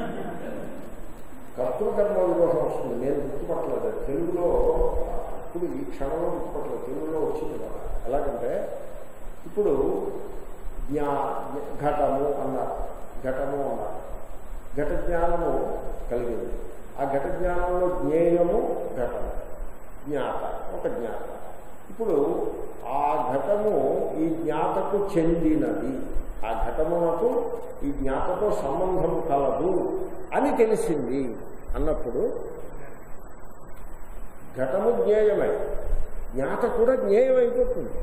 కర్తృకర్మ విరోధం వస్తుంది నేను గుర్తుపట్టలేదు అది తెలుగులో ఇప్పుడు ఈ క్షణంలో గుర్తుపట్టలేదు తెలుగులో వచ్చింది కదా ఎలాగంటే ఇప్పుడు జ్ఞా ఘటము అన్నారు ఘటము అన్నారు ఘట జ్ఞానము కలిగింది ఆ ఘట జ్ఞానంలో జ్ఞేయము ఘటము జ్ఞాత ఒక జ్ఞాత ఇప్పుడు ఆ ఘటము ఈ జ్ఞాతకు చెందినది ఆ ఘటమునకు ఈ జ్ఞాతతో సంబంధం కలదు అని తెలిసింది అన్నప్పుడు ఘటము జ్ఞేయమే జ్ఞాత కూడా జ్ఞేయం అయిపోతుంది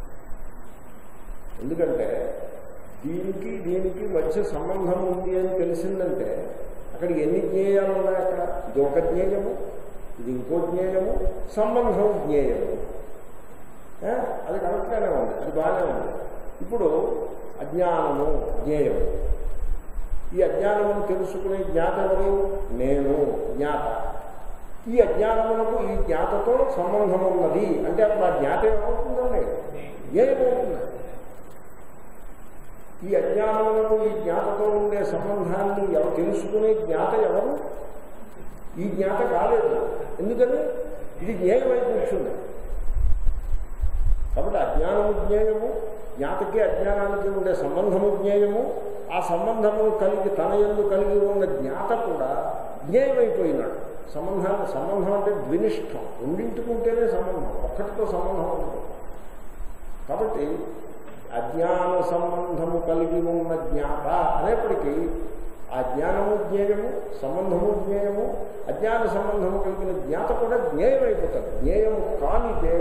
ఎందుకంటే దీనికి దీనికి మధ్య సంబంధం ఉంది అని తెలిసిందంటే అక్కడ ఎన్ని జ్ఞేయాలు ఉన్నాయి అక్కడ ఇది ఒక జ్ఞేయము ఇది ఇంకో జ్ఞేయము సంబంధం జ్ఞేయము ఏ? అది కరెక్ట్గానే ఉంది అది బాగానే ఉంది ఇప్పుడు అజ్ఞానము జ్ఞేయము ఈ అజ్ఞానమును తెలుసుకునే జ్ఞాత ఎవరు నేను జ్ఞాత ఈ అజ్ఞానమునకు ఈ జ్ఞాతతో సంబంధం ఉన్నది అంటే అప్పుడు ఆ జ్ఞాత ఏమవుతుందండి ఏమవుతుంది ఈ అజ్ఞానములకు ఈ జ్ఞాతతో ఉండే సంబంధాన్ని ఎవరు తెలుసుకునే జ్ఞాత ఎవరు ఈ జ్ఞాత కాలేదు ఎందుకని ఇది జ్ఞేయమై కూర్చుంది కాబట్టి అజ్ఞానము జ్ఞేయము జ్ఞాతకి అజ్ఞానానికి ఉండే సంబంధము జ్ఞేయము ఆ సంబంధమును కలిగి తన ఎందు కలిగి ఉన్న జ్ఞాత కూడా జ్ఞేయమైపోయినాడు సంబంధాన్ని సంబంధం అంటే ద్వినిష్టం రెండింటికి ఉంటేనే సంబంధం ఒక్కటితో సంబంధం ఉండదు కాబట్టి అజ్ఞాన సంబంధము కలిగి ఉన్న జ్ఞాత అనేప్పటికీ ఆ జ్ఞానము జ్ఞేయము సంబంధము జ్ఞేయము అజ్ఞాన సంబంధము కలిగిన జ్ఞాత కూడా జ్ఞేయమైపోతుంది జ్ఞేయము కానిదే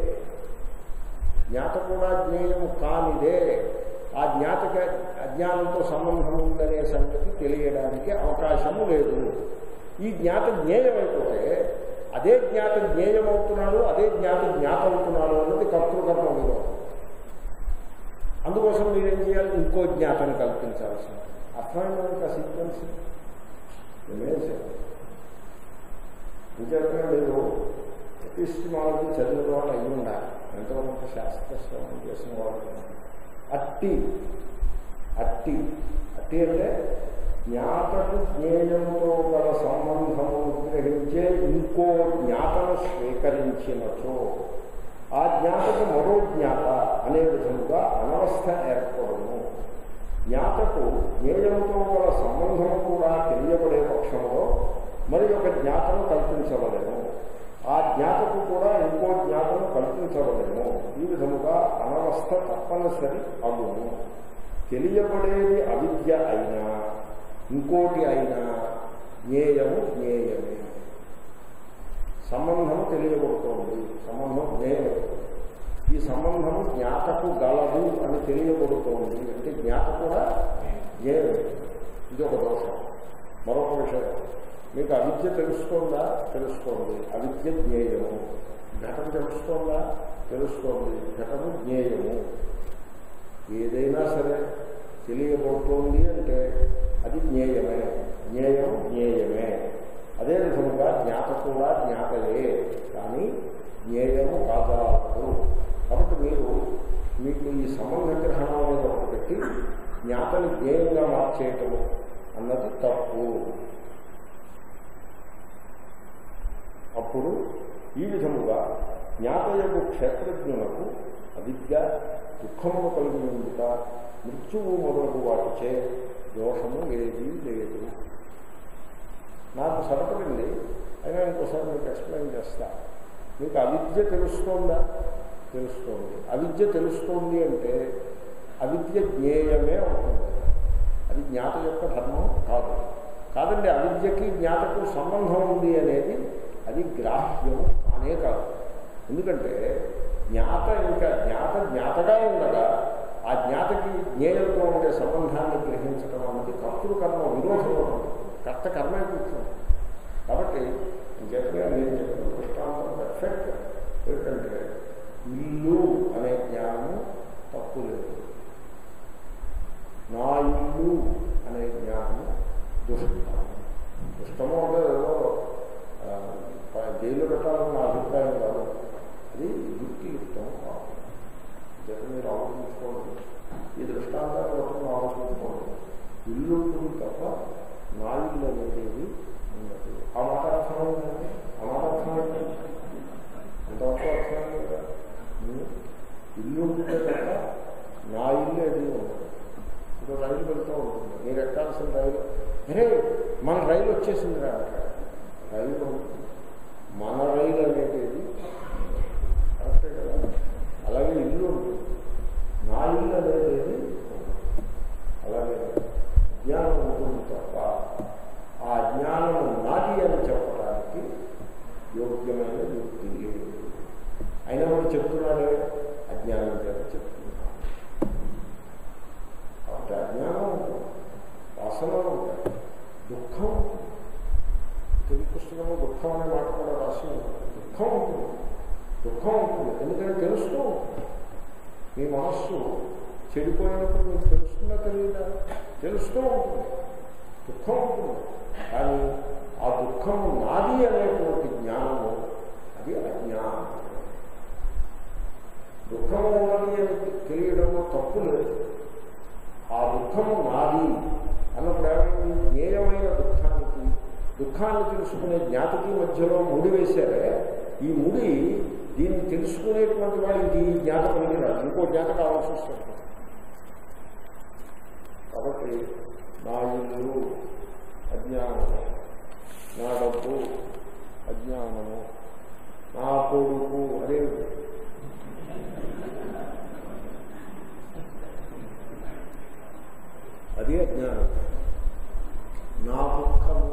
జ్ఞాత కూడా జ్ఞేయము కానిదే ఆ జ్ఞాతకి అజ్ఞానంతో సంబంధం ఉందనే సంగతి తెలియడానికి అవకాశము లేదు ఈ జ్ఞాత జ్ఞేయమైపోతే అదే జ్ఞాత జ్ఞేయమవుతున్నాడు అదే జ్ఞాత జ్ఞాత అవుతున్నాడు అన్నది కర్తృకర్మ విరోధం అందుకోసం మీరేం చేయాలి ఇంకో జ్ఞాతను కల్పించాల్సి ఉంటుంది అర్థమైంది ఆ సీక్వెన్స్ చేయాలి ఇంకేమైనా మీరు ఎపిస్టిమాలజీ చదివిన వాళ్ళు అయి ఉండాలి ఎంతో కొంత శాస్త్ర శ్రవణం చేసిన వాళ్ళు అట్టి అట్టి అట్టి అంటే జ్ఞాతకు జ్ఞేయంతో గల సంబంధము గ్రహించే ఇంకో జ్ఞాతను స్వీకరించినచో ఆ జ్ఞాతకు మరో జ్ఞాత అనే విధముగా అనవస్థ ఏర్పడము జ్ఞాతకు జ్ఞేయంతో గల సంబంధము కూడా తెలియబడే పక్షంలో మరి ఒక జ్ఞాతను కల్పించవలేము ఆ జ్ఞాతకు కూడా ఇంకో జ్ఞాతను కల్పించవలేము ఈ విధముగా అనవస్థ తప్పనిసరి అగును తెలియబడేది అవిద్య అయినా ఇంకోటి అయినా జ్ఞేయము జ్ఞేయమే సంబంధము తెలియబడుతోంది సంబంధం జ్ఞేయం ఈ సంబంధము జ్ఞాతకు గలదు అని తెలియబడుతోంది అంటే జ్ఞాత కూడా జ్ఞేయం ఇది ఒక దోషం మరొక విషయం మీకు అవిద్య తెలుస్తోందా తెలుస్తోంది అవిద్య జ్ఞేయము ఘటం తెలుస్తోందా తెలుస్తోంది ఘటము జ్ఞేయము ఏదైనా సరే తెలియబడుతోంది అంటే అది జ్ఞేయమే జ్ఞేయం జ్ఞేయమే అదే విధముగా జ్ఞాత కూడా జ్ఞాతయే కానీ జ్ఞేయము కాదాలదు కాబట్టి మీరు మీకు ఈ సంబంధ గ్రహణం అనేది ఒకటి పెట్టి జ్ఞాతని జ్ఞేయంగా మార్చేయటము అన్నది తప్పు అప్పుడు ఈ విధముగా జ్ఞాతయకు క్షేత్రజ్ఞులకు అవిద్య దుఃఖమును కలిగి ఉండుట మృత్యువు మొదలగు వాటిచే దోషము ఏదీ లేదు నాకు సరపడింది అయినా ఇంకోసారి మీకు ఎక్స్ప్లెయిన్ చేస్తా మీకు అవిద్య తెలుస్తోందా తెలుస్తోంది అవిద్య తెలుస్తోంది అంటే అవిద్య జ్ఞేయమే ఉంటుంది అది జ్ఞాత యొక్క ధర్మం కాదు కాదండి అవిద్యకి జ్ఞాతకు సంబంధం ఉంది అనేది అది గ్రాహ్యం కానే కాదు ఎందుకంటే జ్ఞాత ఇంకా జ్ఞాత జ్ఞాతగా ఉండగా ఆ జ్ఞాతకి జ్ఞేయంతో ఉండే సంబంధాన్ని గ్రహించడం అన్నది కర్తృకర్మ విరోధంలో ఉంటుంది కర్త కర్మే కూర్చుంది కాబట్టి చెప్పగా నేను చెప్పిన దృష్టాంతం పర్ఫెక్ట్ ఏంటంటే ఇల్లు అనే జ్ఞానము తప్పు లేదు నా ఇల్లు అనే జ్ఞానము దుష్టము దుష్టము అంటే ఏదో జైలు పెట్టాలని నా అభిప్రాయం కాదు అది యుక్తియుక్తం కాదు జత మీరు ఆలోచించుకోండి ఈ దృష్టాంతాన్ని బట్టి ఆలోచించుకోండి ఇల్లు ఉంటుంది తప్ప నా ఇల్లు అనేది ఉండదు ఆ మాట అర్థమైందండి ఆ మాట అర్థమైంది అంతవరకు అర్థమైంది కదా ఇల్లు ఉంటే తప్ప నా ఇల్లు అది ఉండదు ఇప్పుడు రైలు వెళ్తూ ఉంటుంది మీరు ఎక్కాల్సిన రైలు అరే మన రైలు వచ్చేసింది రా అంటాడు రైలు ఉంటుంది మన రైలు అనేది కరెక్టే కదా అలాగే ఇల్లు ఉంటుంది నా ఇల్లు అనేది అలాగే జ్ఞానం ఉంటుంది తప్ప ఆ జ్ఞానం నాది అని చెప్పడానికి యోగ్యమైన యుక్తి లేదు అయినా వాడు చెప్తున్నాడే అజ్ఞానం చేత చెప్తున్నాడు కాబట్టి అజ్ఞానం ఉంటుంది వాసనలు ఉంటాయి దుఃఖం ఉంటుంది తెలుగు పుస్తకంలో దుఃఖం అనే మాట కూడా రాసి ఉంటుంది దుఃఖం ఉంటుంది దుఃఖం ఉంటుంది ఎందుకంటే తెలుస్తూ ఉంటుంది మీ మనస్సు చెడిపోయినప్పుడు మీకు తెలుస్తుందా తెలియదా తెలుస్తూ ఉంటుంది దుఃఖం ఉంటుంది కానీ ఆ దుఃఖము నాది అనేటువంటి జ్ఞానము అది అజ్ఞానం దుఃఖము ఉన్నది అని తెలియడము తప్పు లేదు ఆ దుఃఖము నాది అన్నప్పుడు ఏమైంది జ్ఞేయమైన దుఃఖానికి దుఃఖాన్ని తెలుసుకునే జ్ఞాతికి మధ్యలో ముడి వేశారే ఈ ముడి దీన్ని తెలుసుకునేటువంటి వాడికి ఈ జ్ఞాత పనికిరాదు ఇంకో జ్ఞాత కావాల్సి వస్తుంది కాబట్టి నా ఇల్లు అజ్ఞానము నా డబ్బు అజ్ఞానము నా కొడుకు అదే అది అజ్ఞానం నా దుఃఖము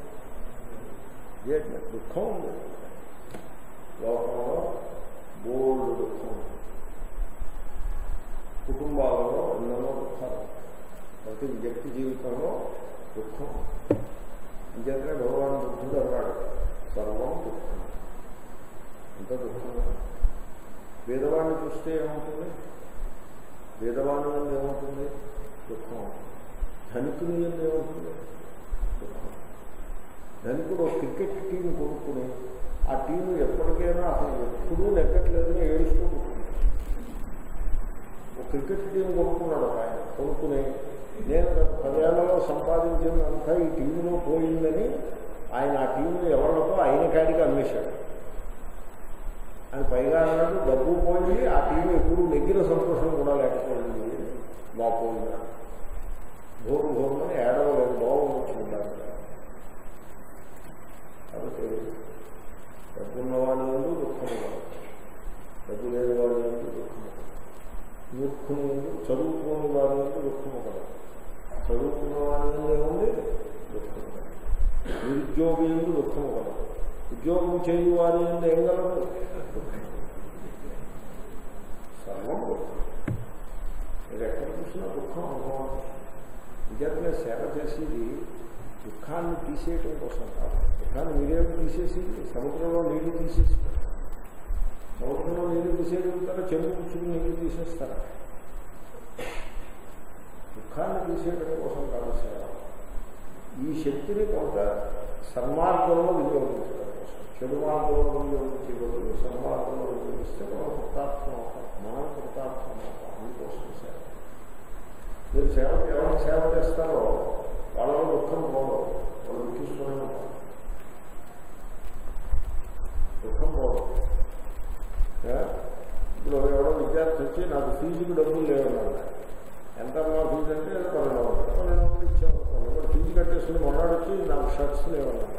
ఏ దుఃఖం ఉంది లోకంలో బోల్డ్ దుఃఖం ఉంది. కుటుంబాలలో ఎన్నో దుఃఖాలు ప్రతి వ్యక్తి జీవితంలో దుఃఖం అంచేతనే భగవాన్ బుద్ధుడు అన్నాడు సర్వం దుఃఖం ఎంత దుఃఖం వేదవాణ్ణి చూస్తే ఏమవుతుంది వేదవాణి వల్ల ఏమవుతుంది దుఃఖం ధనికుని వల్ల ఏమవుతుంది దుఃఖం ధనికుడు ఒక క్రికెట్ టీం కొనుక్కుని ఆ టీం ఎప్పటికైనా అసలు ఎప్పుడూ నెగ్గట్లేదని ఏడుస్తూ కూర్చుంటాడు ఒక క్రికెట్ టీం కొనుక్కున్నాడు ఒక ఆయన కొనుక్కుని నేను గత పదేళ్లలో సంపాదించినంతా ఈ టీవీలో పోయిందని ఆయన ఆ టీవీని ఎవరికో అయిన కాడికి అమ్మేశాడు ఆయన పైగా అన్నాడు డబ్బు పోయింది ఆ టీవీ ఎప్పుడు నెగ్గిన సంతోషం కూడా లేకపోయింది బాపోయిందా భోరు భోరుమని ఏడవలేదు బాగుంది చూడాలి కాబట్టి డబ్బున్నవాడి ఎందు దుఃఖము కలదు. డబ్బు లేని వాడి ఎందు దుఃఖము కలదు. మూర్ఖుని ఎందు చదువుకోని వాడి ఎందు దుఃఖము కలదు చదువుకున్న వాడి ఎందు ఏముంది దుఃఖము కలదు నిరుద్యోగి ఎందు దుఃఖము కలదు ఉద్యోగం చేయు వారి ఎందు ఏం కలదు దుఃఖము సర్వం దుఃఖం మీరు ఎక్కడ చూసినా దుఃఖం అనుభవం విద్యార్థులే సేవ చేసేది దుఃఖాన్ని తీసేయటం కోసం కాదు దుఃఖాన్ని మీరేమి తీసేసి సముద్రంలో నీళ్లు తీసేస్తారు సముద్రంలో నీళ్లు తీసేయగలుగుతారా చెంగు పుచ్చుకుని నీళ్లు తీసేస్తారా దుఃఖాన్ని తీసేయడం కోసం కాదు సేవ ఈ శక్తిని కొంత సన్మార్గంలో వినియోగించడం కోసం చెడు మార్గంలో వినియోగించే బదులు సన్మార్గంలో వినియోగిస్తే మనం కృతార్థం అవుతాం మనం కృతార్థం అవుతాం అందుకోసం సేవ మీరు సేవ ఎవరికి సేవ చేస్తారో వాళ్ళలో దుఃఖం పోదు వాళ్ళు దుఃఖిస్తూనే ఉంటారు దుఃఖం పోదు ఏ? ఇప్పుడు ఎవరో విద్యార్థి వచ్చి నాకు ఫీజుకి డబ్బులు లేవన్నాడు ఎంత మా ఫీజు అంటే ఏదో పన్నెండు వందలు పన్నెండు వందలు ఇచ్చాము వాడు ఫీజు కట్టేసుకుని మొన్నాడు వచ్చి నాకు షర్ట్స్ లేవన్నాడు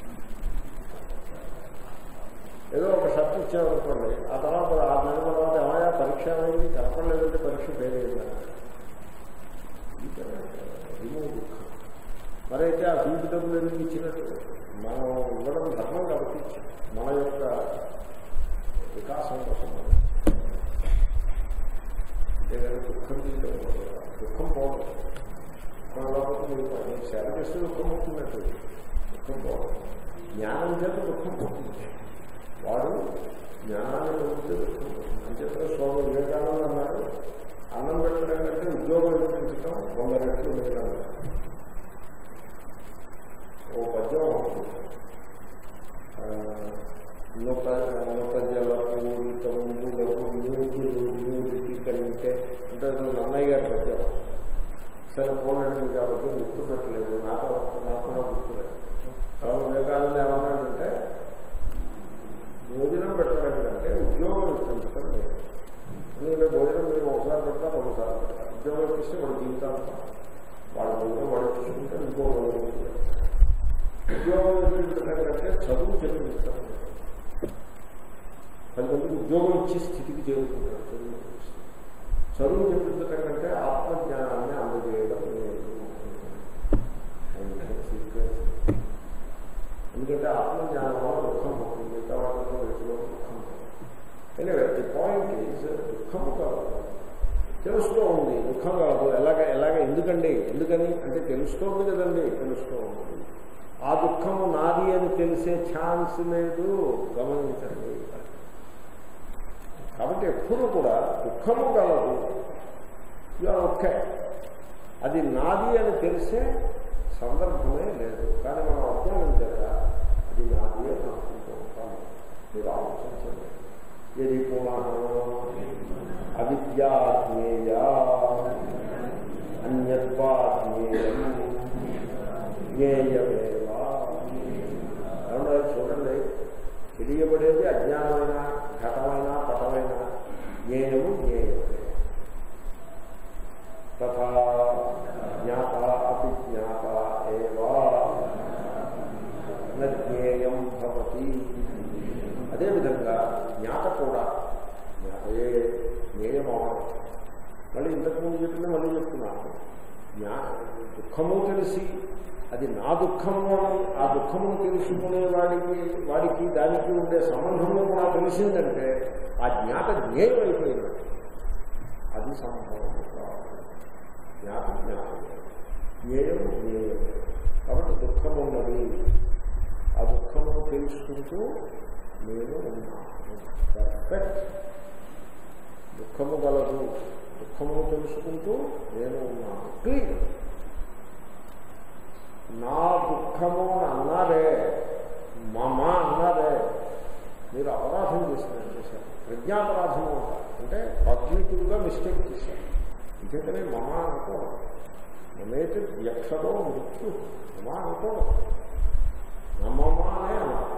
ఏదో ఒక షర్ట్ ఇచ్చామనుకోండి ఆ తర్వాత ఆ నెల తర్వాత ఏమయ్యా పరీక్ష అయింది కనపడలేదంటే పరీక్ష ఫెయిల్ అయిందన్నాడు రిమూవ్ దుఃఖం మరైతే ఆ ఫీజు డబ్బులు ఎందుకు ఇచ్చినట్టు మనం ఇవ్వడం ధర్మం కాబట్టి ఇచ్చాం. మన యొక్క వికాసం కోసం మనం ఇచ్చాం. అంతేగాని దుఃఖం తీయడం దుఃఖం పోవడం దుఃఖం లేకపోతే మీరు మీరు సేవ చేస్తే దుఃఖం పోతున్నట్టు దుఃఖం పోవడం జ్ఞానం చేత దుఃఖం పోతుంది వాడు జ్ఞానాన్ని పొందితే దుఃఖం పోతుంది అంచేత స్వామి వివేకానంద అన్నారు అన్నం పెట్టడం కంటే ఉద్యోగం పెంచడం వంద రెట్లు మేలు ఓ పద్యం ఆ, నూత నూత జల పూరితములకు నూతులు నూరికి కంటే అంటే అది నన్నయ్య గారి పద్యం సరే పోలండి మీకు ఆ పద్యం గుర్తుపెట్టలేదు నాకు నాకు కూడా గుర్తులేదు స్వామి వివేకానంద ఏమన్నాడంటే భోజనం పెట్టడం కంటే ఉద్యోగం పెంచడం లేదు ఎందుకంటే భోజనం మీరు ఒకసారి పెడతారు ఒకసారి పెడతారు ఉద్యోగం ఇప్పిస్తే వాడు జీవితాంతం వాడు భోజనం వాడు చూసుకుంటే ఇంకో భోజనం చేయాలి. ఉద్యోగం ఇప్పించడం కంటే చదువు చెప్పించడం పది మందికి ఉద్యోగం ఇచ్చే స్థితికి చేరుకుంటారు చదువు చెప్పిస్తే. చదువు చెప్పించడం కంటే ఆత్మజ్ఞానాన్ని అందజేయడం లేదు అందుకని సీక్రెట్. ఎందుకంటే ఆత్మజ్ఞానం వల్ల దుఃఖం పోతుంది మిగతా వాళ్ళలో వీటిలో దుఃఖం ఎనివే ది పాయింట్ ఈజ్ దుఃఖము కాదు తెలుస్తూ ఉంది దుఃఖం కాదు ఎలాగ ఎలాగ ఎందుకండి ఎందుకని అంటే తెలుస్తోంది కదండి తెలుస్తూ ఉంది ఆ దుఃఖము నాది అని తెలిసే ఛాన్స్ లేదు గమనించండి కాబట్టి ఎప్పుడు కూడా దుఃఖము కలదు ఇలా ఓకే అది నాది అని తెలిసే సందర్భమే లేదు కానీ మనం అజ్ఞానించాక అది నాది అని అనుకుంటూ ఉంటాం మీరు ఆలోచించండి ఇది పునః అవిద్యాజ్ఞేయ అన్యత్వాజ్ఞేయం జ్ఞేయమేవా ఏమన్నా చూడండి తెలియబడేది అజ్ఞానమైన ఘటమైన పటమైన జ్ఞేయము జ్ఞేయమే తథా జ్ఞాత అపి జ్ఞాత ఏవా న జ్ఞేయం భవతి అదేవిధంగా జ్ఞాత కూడా జ్ఞాతయే జ్ఞేయం అవడం మళ్ళీ ఇంతకుముందు చెప్పింది మళ్ళీ చెప్తున్నాను జ్ఞా దుఃఖము తెలిసి అది నా దుఃఖము అని ఆ దుఃఖమును తెలుసుకునే వాడికి వాడికి దానికి ఉండే సంబంధము కూడా తెలిసిందంటే ఆ జ్ఞాత జ్ఞేయం అయిపోయినట్టు అది సంభవం కాదు జ్ఞాత జ్ఞాతం జ్ఞేయం జ్ఞేయం కాబట్టి దుఃఖం ఉన్నది ఆ దుఃఖమును తెలుసుకుంటూ నేను ఉన్నాను పర్ఫెక్ట్ దుఃఖము గలదు దుఃఖమును తెలుసుకుంటూ నేను ఉన్నాను క్లియర్ నా దుఃఖము అని అన్నారే మమ అన్నారే మీరు అపరాధం చేసినారు చేశారు ప్రజ్ఞాపరాధము అంటారు అంటే కాగ్నిటివ్గా మిస్టేక్ చేశారు ఇంకేతనే మమ అనుకోవడం మమేతి యక్షరో మృత్యు మమ అనుకోవడం నమ్మమ్మ అనే అన్నారు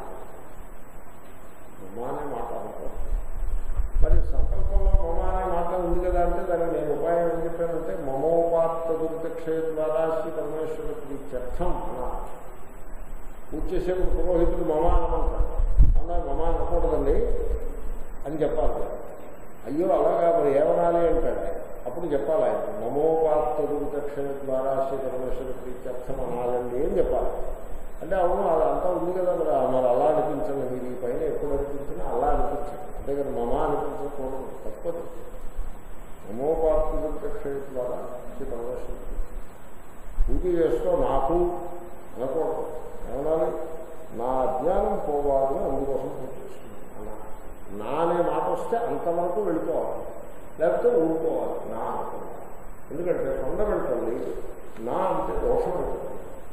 మమ అనే మాట అనుకోవడం మరి సంకల్పంలో మమ అనే మాట ఉంది కదా అంటే దానికి నేను ఉపాయం ఏం చెప్పానంటే మమోపాత్త దుర్దక్షయ ద్వారా శ్రీ పరమేశ్వర ప్రీత్యర్థం అన్నారు పూజ చేసేప్పుడు పురోహితుడు మమ అనమంటాడు అన్నా మమ అనకూడదండి అని చెప్పాలి అయ్యో అలాగా మరి ఏమనాలి అంటాడు అప్పుడు చెప్పాలి ఆయన మమోపాత్త దుర్దక్షిణ ద్వారా శ్రీ పరమేశ్వర ప్రీత్యర్థం అనాలండి అని చెప్పాలి అంటే అవును అది అంతా ఉంది కదా మరి మరి అలా అనిపించండి మీరు ఈ పైన ఎప్పుడు అనిపించినా అలా అనిపించండి అంతే కదా మమ అనిపించకూడదు తప్పదు మమోపాత్త దుర్దక్షిణ ద్వారా శ్రీ పరమేశ్వర పూజ చేస్తూ నాకు అనకూడదు ఏమనాలి నా అజ్ఞానం పోవాలి అందుకోసం పూజ చేస్తున్నాను అన్నా నా అనే మాట వస్తే అంతవరకు వెళ్ళిపోవాలి లేకపోతే ఊరుకోవాలి నా అనుకోవాలి ఎందుకంటే ఫండమెంటల్లీ నా అంటే దోషం ఉంటుంది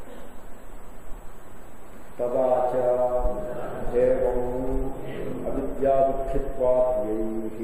తదాచ ఏం అవిద్యాదుఃఖిత్వాద్యై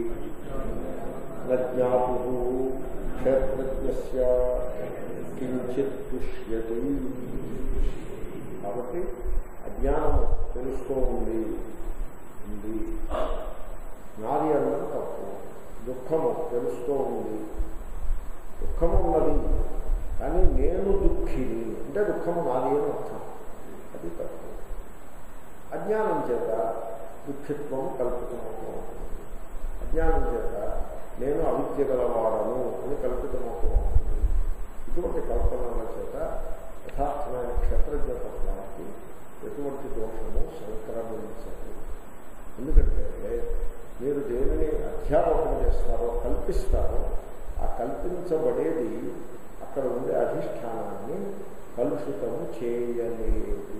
నజ్ఞాతు క్షేత్రజ్ఞస్య కించిత్ తుష్యతి కాబట్టి అజ్ఞానం తెలుస్తూ ఉంది ఉంది నాది అన్నది తప్పు దుఃఖము తెలుస్తూ ఉంది దుఃఖము ఉన్నది కానీ నేను దుఃఖిని అంటే దుఃఖము నాది అని అర్థం అది తప్పు అజ్ఞానం చేత దుఃఖిత్వం కల్పితమవుతూ ఉంటుంది అజ్ఞానం చేత నేను అవిద్య గలవాడను అని కల్పితమవుతూ ఉంటుంది ఇటువంటి కల్పనల చేత యథార్థమైన క్షేత్రజ్ఞతత్వానికి ఎటువంటి దోషము సంక్రమించదు ఎందుకంటే మీరు దేనిని అధ్యాపకం చేస్తారో కల్పిస్తారో ఆ కల్పించబడేది అక్కడ ఉండే అధిష్టానాన్ని కలుషితము చేయలేదు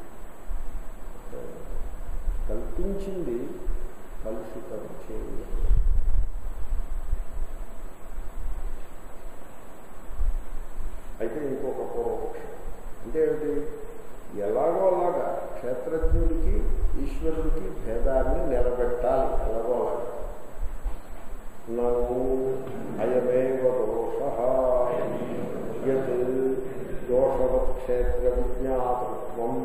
కల్పించింది కలుషితము చేయలేదు అయితే ఇంకొక పూర్వపక్షం అంటే ఏమిటి ఎలాగో అలాగా క్షేత్రజ్ఞుడికి ఈశ్వరుడికి భేదాన్ని నిలబెట్టాలి ఎలాగో అలాగా నను అయమేవ దోష యత్ దోషవత్ క్షేత్ర విజ్ఞాతృత్వం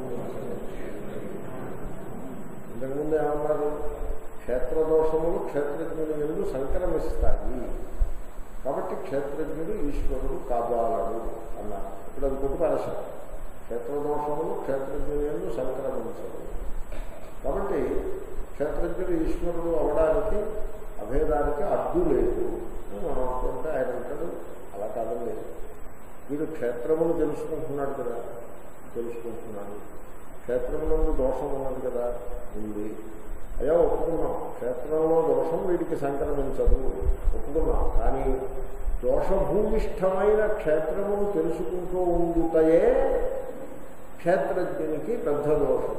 ఇంతకుముందు ఏమన్నారు క్షేత్రదోషములు క్షేత్రజ్ఞుని ఎందు సంక్రమిస్తాయి కాబట్టి క్షేత్రజ్ఞుడు ఈశ్వరుడు కాదాలడు అన్నారు ఇప్పుడు అది కొట్టు పరసం క్షేత్రదోషములు క్షేత్రజ్ఞులు సంక్రమించదు కాబట్టి క్షేత్రజ్ఞుడు ఈశ్వరుడు అవడానికి అభేదానికి అడ్డు లేదు అని మనం అనుకుంటే ఆయన అంటాడు అలా కాదండి వీడు క్షేత్రమును తెలుసుకుంటున్నాడు కదా తెలుసుకుంటున్నాడు క్షేత్రంలో దోషం ఉన్నది కదా ఉంది అయ్యా ఒప్పుకున్నాం క్షేత్రంలో దోషం వీడికి సంక్రమించదు ఒప్పుకున్నాం కానీ దోషభూమిష్టమైన క్షేత్రమును తెలుసుకుంటూ ఉండుటయే క్షేత్రజ్ఞునికి పెద్ద దోషము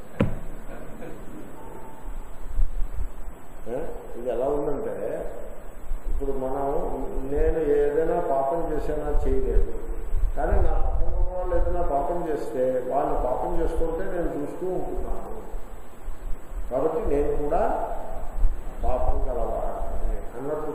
ఇది ఎలా ఉందంటే ఇప్పుడు మనం నేను ఏదైనా పాపం చేసినా చేయలేదు కానీ నా పక్కన వాళ్ళు ఏదైనా పాపం చేస్తే వాళ్ళు పాపం చేస్తుంటే నేను చూస్తూ ఉంటున్నాను కాబట్టి నేను కూడా పాపం గలవాడని అన్నట్టు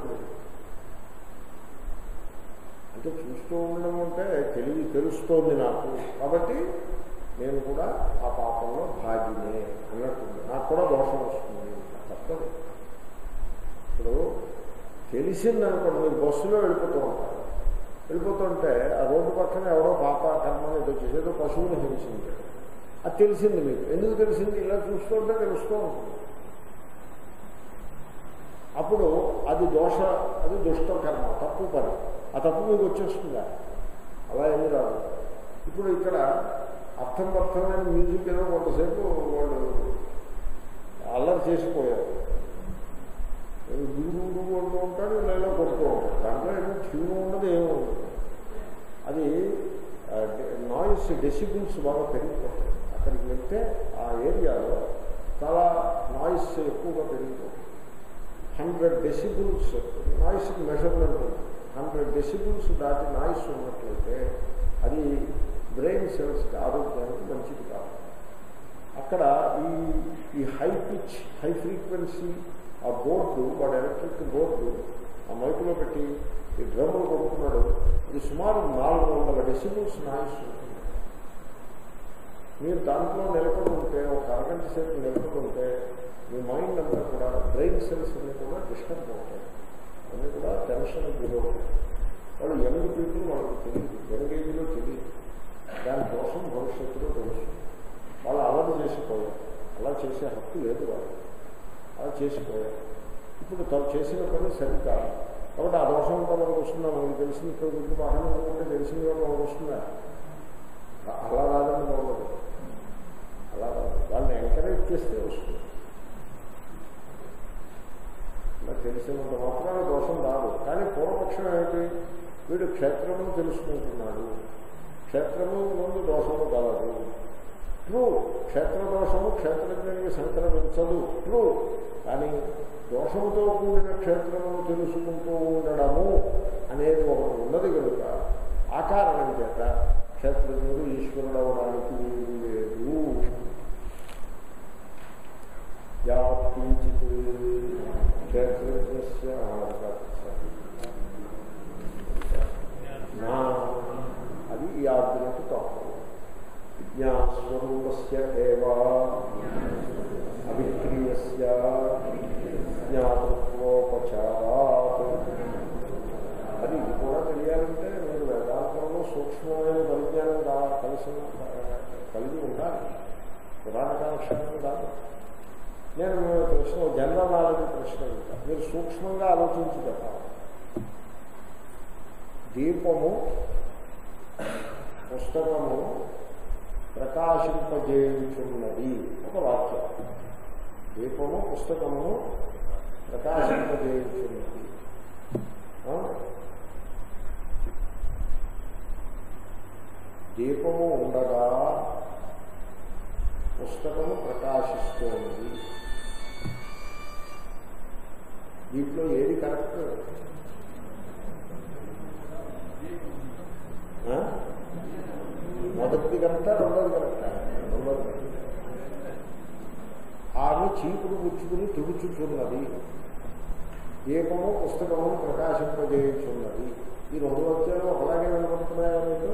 అంటే చూస్తూ ఉండడం అంటే తెలివి తెలుస్తోంది నాకు కాబట్టి నేను కూడా ఆ పాపంలో భాగినే అన్నట్టుంది నాకు కూడా దోషం వస్తుంది తప్పదు ఇప్పుడు తెలిసిందనుకోండి మీరు బస్సులో వెళ్ళిపోతూ ఉంటారు వెళ్ళిపోతుంటే ఆ రోడ్డు పక్కన ఎవడో పాప కర్మని ఏదో చేసి ఏదో పశువుని హింసించాడు అది తెలిసింది మీకు ఎందుకు తెలిసింది ఇలా చూస్తుంటే తెలుస్తూ ఉంటుంది అప్పుడు అది దోష అది దుష్ట కర్మ తప్పు పని ఆ తప్పు మీకు వచ్చేస్తుందా అలా ఏమి రాదు ఇప్పుడు ఇక్కడ అర్థం అర్థమైన మ్యూజిక్ ఏదో కొంతసేపు వాళ్ళు అల్లరి చేసిపోయారు గురువు గురువు అంటూ ఉంటాడు లేదా కొడుతూ ఉంటాడు దాంట్లో ఏమో ట్యూన్ ఉండదు ఏమో ఉండదు అది నాయిస్ డెసిబుల్స్ బాగా పెరిగిపోతాయి అక్కడికి వెళ్తే ఆ ఏరియాలో చాలా నాయిస్ ఎక్కువగా పెరిగిపోతుంది హండ్రెడ్ డెసిబుల్స్ నాయిస్కి మెజర్మెంట్ ఉంది హండ్రెడ్ డెసిబుల్స్ దాటి నాయిస్ ఉన్నట్లయితే అది బ్రెయిన్ సెల్స్కి ఆరోగ్యానికి మంచిది కాదు అక్కడ ఈ ఈ హై పిచ్ హై ఫ్రీక్వెన్సీ ఆ బోర్డు వాడు ఎలక్ట్రిక్ బోర్డు ఆ మైకులో పెట్టి ఈ డ్రమ్ములు కొడుతున్నాడు ఇది సుమారు నాలుగు వందల డెసిబుల్స్ నాయిస్ ఉంటుంది మీరు దాంట్లో నిలబడి ఉంటే ఒక అరగంట సేపు నిలబడి ఉంటే మీ మైండ్ అంతా కూడా బ్రెయిన్ సెల్స్ అన్ని కూడా డిస్టర్బ్ అవుతాయి అన్నీ కూడా టెన్షన్ గురవుతాయి వాళ్ళు యంగ్ పీపుల్ వాళ్ళకి తెలియదు యంగ్ ఏజ్లో తెలియదు దాని కోసం భవిష్యత్తులో తెలుస్తుంది వాళ్ళు అలవాటు చేసిపోయారు అలా చేసే హక్కు లేదు వాళ్ళు అలా చేసిపోయారు ఇప్పుడు తాను చేసిన పని సరికాదు కాబట్టి ఆ దోషం అంతా మనకు వస్తుందా మనకు తెలిసింది ఇక్కడ గురించి బాగా అనుకుంటే తెలిసింది కూడా మనకు వస్తుందా అ- అలా రాదని బాగుండదు అలా రాదు వాళ్ళని ఎంకరేజ్ చేస్తే వస్తుంది ఇలా తెలిసినంత మాత్రాన దోషం రాదు కానీ పూర్వపక్షం ఏమిటి వీడు క్షేత్రమును తెలుసుకుంటున్నాడు క్షేత్రము ముందు దోషము కలదు ట్రూ క్షేత్ర దోషము క్షేత్రజ్ఞానికి సంక్రమించదు ట్రూ కానీ దోషంతో కూడిన క్షేత్రమును తెలుసుకుంటూ ఉండడము అనేది ఒకటి ఉన్నది కనుక ఆ కారణం చేత క్షేత్రజ్ఞుడు ఈశ్వరుడు అవడానికి వీలు లేదు యావత్కించిత్ క్షేత్రజ్ఞస్య నా అది ఈ ఆర్గ్యుమెంట్ తప్పు విజ్ఞాస్వరూపస్య ఏవా అవిక్రీయస్య జ్ఞాతృత్వోపచారాత్ అది ఇది కూడా తెలియాలంటే మీరు వేదాంతంలో సూక్ష్మమైన పరిజ్ఞానం కా కలిసి కలిగి ఉండాలి పురాణ కాలక్షేత్రం కాదు నేను మీరు ప్రశ్న జనరల్ నాలెడ్జ్ ప్రశ్న అడుగుతాను మీరు సూక్ష్మంగా ఆలోచించి చెప్పాలి దీపము పుస్తకము ప్రకాశింపజేయుచున్నది ఒక వాక్యం దీపము పుస్తకమును ప్రకాశింపజేయుచున్నది ఆ? దీపము ఉండగా పుస్తకము ప్రకాశిస్తోంది దీంట్లో ఏది కరెక్ట్ ఆ? మొదటిది కరెక్టా రెండోది కరెక్టా రెండోది కరెక్ట్ ఆమె చీపురు గుచ్చుకుని తుడుచుచున్నది దీపము పుస్తకము ప్రకాశింపజేయుచున్నది ఈ రెండు వచ్చారు ఒకలాగే వినపడుతున్నాయా మీకు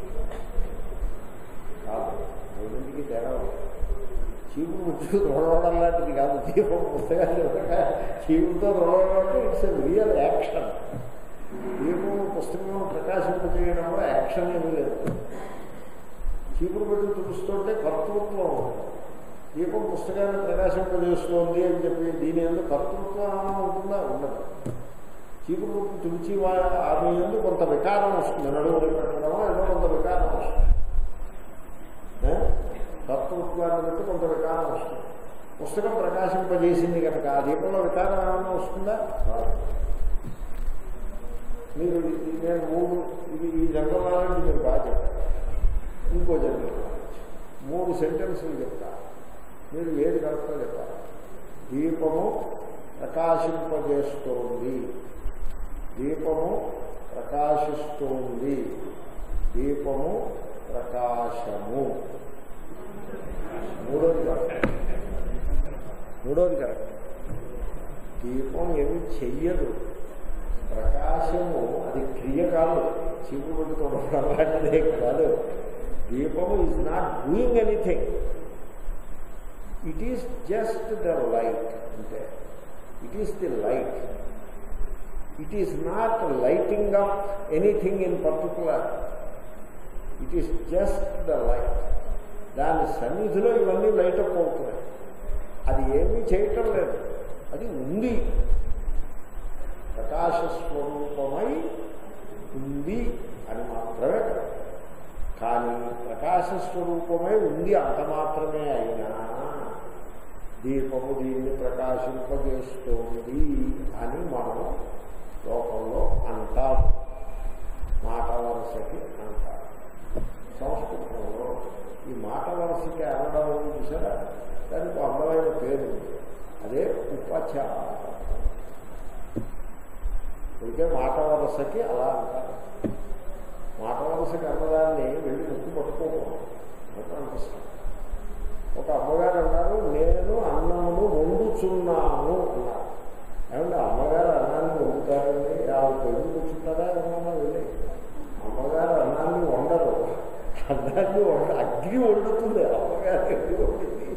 కాదు రెండింటికి తేడా ఉంది. చీపురు గుచ్చుకు రోడవడం లాంటిది కాదు దీపం పుస్తకాలు చీపురుతో రోడవడం అంటే ఇట్స్ ఎ రియల్ యాక్షన్ దీపం పుస్తకం ప్రకాశింపజేయడంలో యాక్షన్ ఏమీ లేదు చీపురు పెట్టి తుడుస్తుంటే కర్తృత్వం ఉంటుంది దీపం పుస్తకాన్ని ప్రకాశింపజేస్తోంది అని చెప్పి దీని ఎందుకు కర్తృత్వం ఏమైనా ఉంటుందా ఉండదు చీపురు పెట్టి తుడిచి వా- ఆమె ఎందుకు కొంత వికారం వస్తుంది నడువులు పెట్టడమో ఏదో కొంత వికారం వస్తుంది ఏ? కర్తృత్వాన్ని బట్టి కొంత వికారం వస్తుంది పుస్తకం ప్రకాశింపజేసింది కనుక ఆ దీపంలో వికారం ఏమైనా వస్తుందా రాదు. మీరు ఇది నేను మూడు ఇది ఈ జంగమాలని మీరు బాగా చెప్పారు ఇంకో జంగం మూడు సెంటెన్సులు చెప్తా మీరు ఏది కరెక్టో చెప్పాలి దీపము ప్రకాశింపజేస్తోంది దీపము ప్రకాశిస్తోంది దీపము ప్రకాశము మూడోది కరెక్ట్ మూడోది కరెక్ట్ దీపం ఏమి చెయ్యదు ప్రకాశము అది క్రియ కాదు చీపురు తోడడం లాంటిదే కాదు దీపము is not doing anything it is just the light అంటే it is the light it is not lighting up anything in particular it is just the light దాని సన్నిధిలో ఇవన్నీ లైట్ అప్ అవుతున్నాయి అది ఏమీ చేయటం లేదు అది ఉంది ప్రకాశ స్వరూపమై ఉంది అని మాత్రమే కరెక్ట్ కానీ ప్రకాశ స్వరూపమై ఉంది అంత మాత్రమే అయినా దీపము దీన్ని ప్రకాశింపజేస్తోంది అని మనం లోకంలో అంటాం మాట వరుసకి అంటాం సంస్కృతంలో ఈ మాట వరుసకి అనడం ఉంది చూసారా దానికి ఒక అందమైన పేరు ఉంది అదే ఉపచారం ఇంకే మాట వరుసకి అలా అంటారు మాట వరుసకి అన్నదాన్ని వెళ్ళి ముక్కు పట్టుకోకూడదు నాకు అనిపిస్తుంది ఒక అమ్మగారు అన్నారు నేను అన్నమును వండుచున్నాను అన్నారు ఏమంటే అమ్మగారు అన్నాన్ని వండుతారండి ఆవిడ పొయ్యి కూర్చుంటారా ఏమన్నా వెళ్ళి అమ్మగారు అన్నాన్ని వండరు అన్నాన్ని వండ అగ్ని వండుతుంది అమ్మగారు అగ్ని వండింది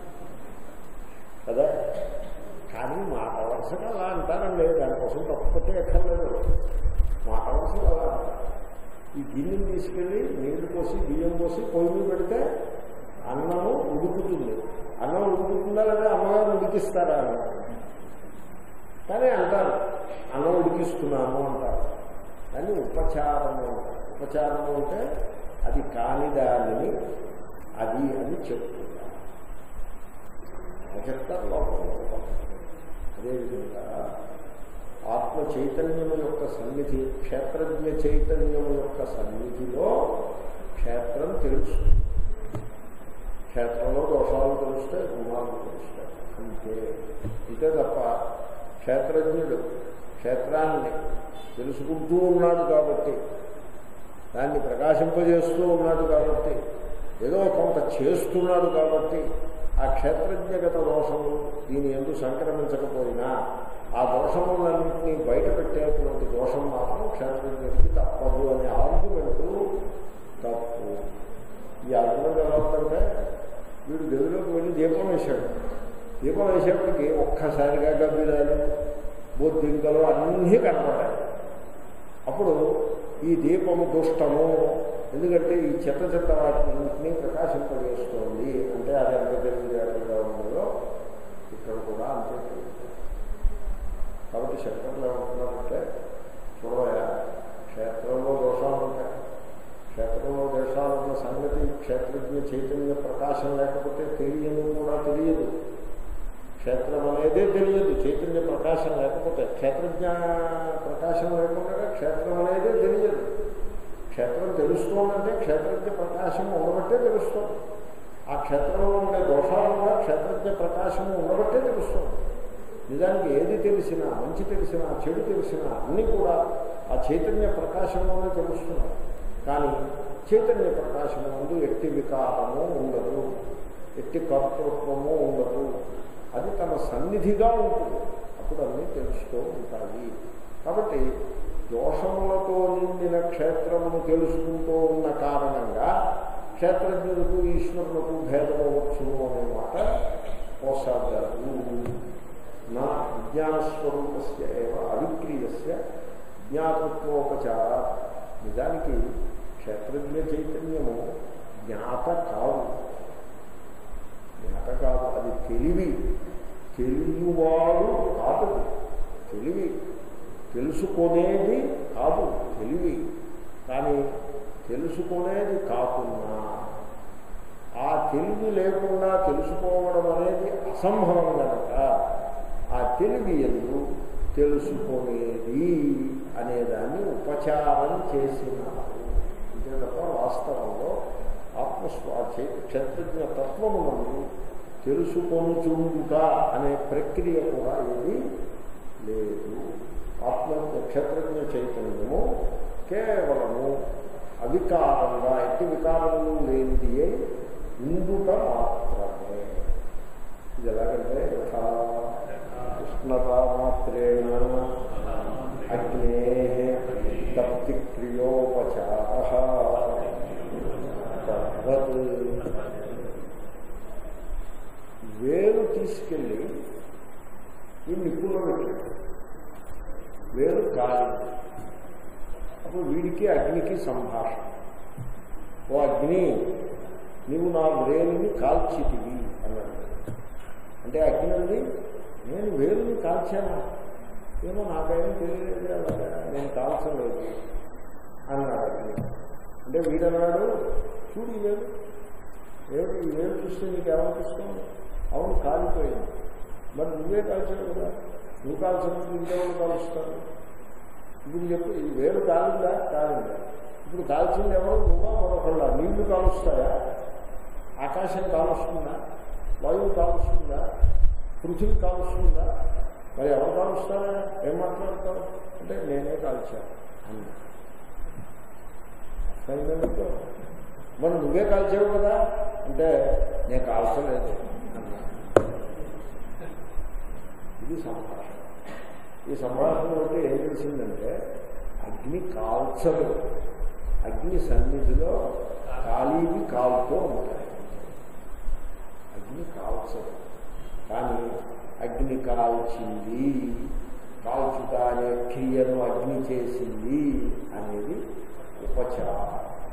కదా కానీ మాట వరుసగా అలా అంటారండి దానికోసం తప్పతే ఎక్కర్లేదు మాట వరుసగా అలా అంటారు. ఈ గిన్నెని తీసుకెళ్ళి నీళ్లు పోసి బియ్యం పోసి పొయ్యి మీద పెడితే అన్నము ఉడుకుతుంది అన్నం ఉడుకుతుందా లేదా అమ్మగారు ఉడికిస్తారా అన్నారు కానీ అంటారు అన్నం ఉడికిస్తున్నాము అంటారు కానీ ఉపచారము అంటారు. ఉపచారము అంటే అది కాని దానిని అది అని చెప్తున్నారు అలా చెప్తారు లోపల అదేవిధంగా ఆత్మ చైతన్యము యొక్క సన్నిధి క్షేత్రజ్ఞ చైతన్యము యొక్క సన్నిధిలో క్షేత్రం తెలుస్తుంది క్షేత్రంలో దోషాలు తెలుస్తాయి గుణాలు తెలుస్తాయి అంతే అంతే తప్ప క్షేత్రజ్ఞుడు క్షేత్రాన్ని తెలుసుకుంటూ ఉన్నాడు కాబట్టి దాన్ని ప్రకాశింపజేస్తూ ఉన్నాడు కాబట్టి ఏదో కొంత చేస్తున్నాడు కాబట్టి ఆ క్షేత్రజ్ఞగత దోషము దీని ఎందుకు సంక్రమించకపోయినా ఆ దోషములన్నింటినీ బయట పెట్టేటువంటి దోషం మాత్రం క్షేత్రజ్ఞుడికి తప్పదు అనే ఆర్గ్యుమెంట్ తప్పు ఈ ఆర్గ్యుమెంట్ ఎలా ఉందంటే వీడు గదిలోకి వెళ్ళి దీపం వేశాడు దీపం వేసేప్పటికి ఒక్కసారిగా గబ్బిలాలు బొద్దింకలు అన్నీ కనపడ్డాయి అప్పుడు ఈ దీపము దుష్టము ఎందుకంటే ఈ చెత్త చెత్త వాటిని ప్రకాశింపజేస్తోంది అంటే అది ఎంత తెలివితేటలుగా ఉండదో ఇక్కడ కూడా అంతే తెలివితేటలు. కాబట్టి శంకర్లు ఏమంటున్నారంటే చూడయా క్షేత్రంలో దోషాలు ఉంటాయి క్షేత్రంలో దోషాలు ఉన్న సంగతి క్షేత్రజ్ఞ చైతన్య ప్రకాశం లేకపోతే తెలియని కూడా తెలియదు క్షేత్రం అనేదే తెలియదు చైతన్య ప్రకాశం లేకపోతే క్షేత్రజ్ఞ ప్రకాశం లేకుండా క్షేత్రం అనేదే తెలియదు క్షేత్రం తెలుస్తోందంటే క్షేత్రజ్ఞ ప్రకాశం ఉండబట్టే తెలుస్తుంది ఆ క్షేత్రంలో ఉండే దోషాలు కూడా క్షేత్రజ్ఞ ప్రకాశం ఉండబట్టే తెలుస్తుంది నిజానికి ఏది తెలిసినా మంచి తెలిసినా చెడు తెలిసినా అన్నీ కూడా ఆ చైతన్య ప్రకాశంలోనే తెలుస్తున్నాయి కానీ చైతన్య ప్రకాశం ముందు ఎట్టి వికారము ఉండదు ఎట్టి కర్తృత్వము ఉండదు అది తన సన్నిధిగా ఉంటుంది అప్పుడు అన్నీ తెలుస్తూ ఉంటాయి కాబట్టి దోషములతో నిండిన క్షేత్రమును తెలుసుకుంటూ ఉన్న కారణంగా క్షేత్రజ్ఞులకు ఈశ్వరులకు భేదమవచ్చును అనే మాట పోసాగారు నా విజ్ఞానస్వరూపస్య ఏవ అవిక్రీయస్య జ్ఞాతృత్వోపచార నిజానికి క్షేత్రజ్ఞ చైతన్యము జ్ఞాత కాదు జ్ఞాత కాదు అది తెలివి తెలియవాడు కాదు తెలివి తెలుసుకునేది కాదు తెలివి కానీ తెలుసుకునేది కాకున్నా ఆ తెలివి లేకుండా తెలుసుకోవడం అనేది అసంభవం కనుక ఆ తెలివి ఎందు తెలుసుకునేది అనేదాన్ని ఉపచారం చేసినారు అంతే తప్ప వాస్తవంలో ఆత్మస్వా క్షేత్రజ్ఞ తత్వమునందు తెలుసుకొనుచుండుట అనే ప్రక్రియ కూడా ఏది లేదు ఆత్మ క్షేత్రజ్ఞ చైతన్యము కేవలము అవికారంగా ఎట్టి వికారములు లేనిది ఉండుట మాత్రమే ఇది ఎలాగంటే యథా ఉష్ణత మాత్రేణ అగ్నే తప్తి క్రియోపచార తద్వత్ వేలు తీసుకెళ్ళి ఈ నిప్పులో పెట్టాడు వేలు కాలింది అప్పుడు వీడికి అగ్నికి సంభాషణ ఓ అగ్ని నీవు నా వేలుని కాల్చితివి అన్నాడు అంటే అగ్ని అంది నేను వేలుని కాల్చానా ఏమో నాకేమీ తెలియలేదు అలాగా నేను కాల్చలేదు అన్నాడు అగ్ని అంటే వీడన్నాడు చూడు ఈ వేలు ఏమిటి ఈ వేలు చూస్తే నీకు ఏమనిపిస్తుంది అవును కాలిపోయింది మరి నువ్వే కాల్చావు కదా నువ్వు కాల్చినప్పుడు ఇంకెవరు కాలుస్తారు ఇప్పుడు చెప్పు ఈ వేలు కాలిందా కాలిందా ఇప్పుడు కాల్చింది ఎవరు నువ్వా మరొకళ్ళ నీళ్లు కాలుస్తాయా ఆకాశం కాలుస్తుందా వాయువు కాలుస్తుందా పృథివీ కాలుస్తుందా మరి ఎవరు కాలుస్తారా ఏం మాట్లాడతావు అంటే నేనే కాల్చాను అన్నా అర్థమైందంటే మరి నువ్వే కాల్చావు కదా అంటే నేను కాల్చలేదు అన్నా ఇది సంభాషణ ఈ సంభాషణ బట్టి ఏం తెలిసిందంటే అగ్ని కాల్చదు అగ్ని సన్నిధిలో ఖాళీవి కాలుతూ ఉంటాయి అగ్ని కాల్చదు కానీ అగ్ని కాల్చింది కాల్చుట అనే క్రియను అగ్ని చేసింది అనేది ఉపచారం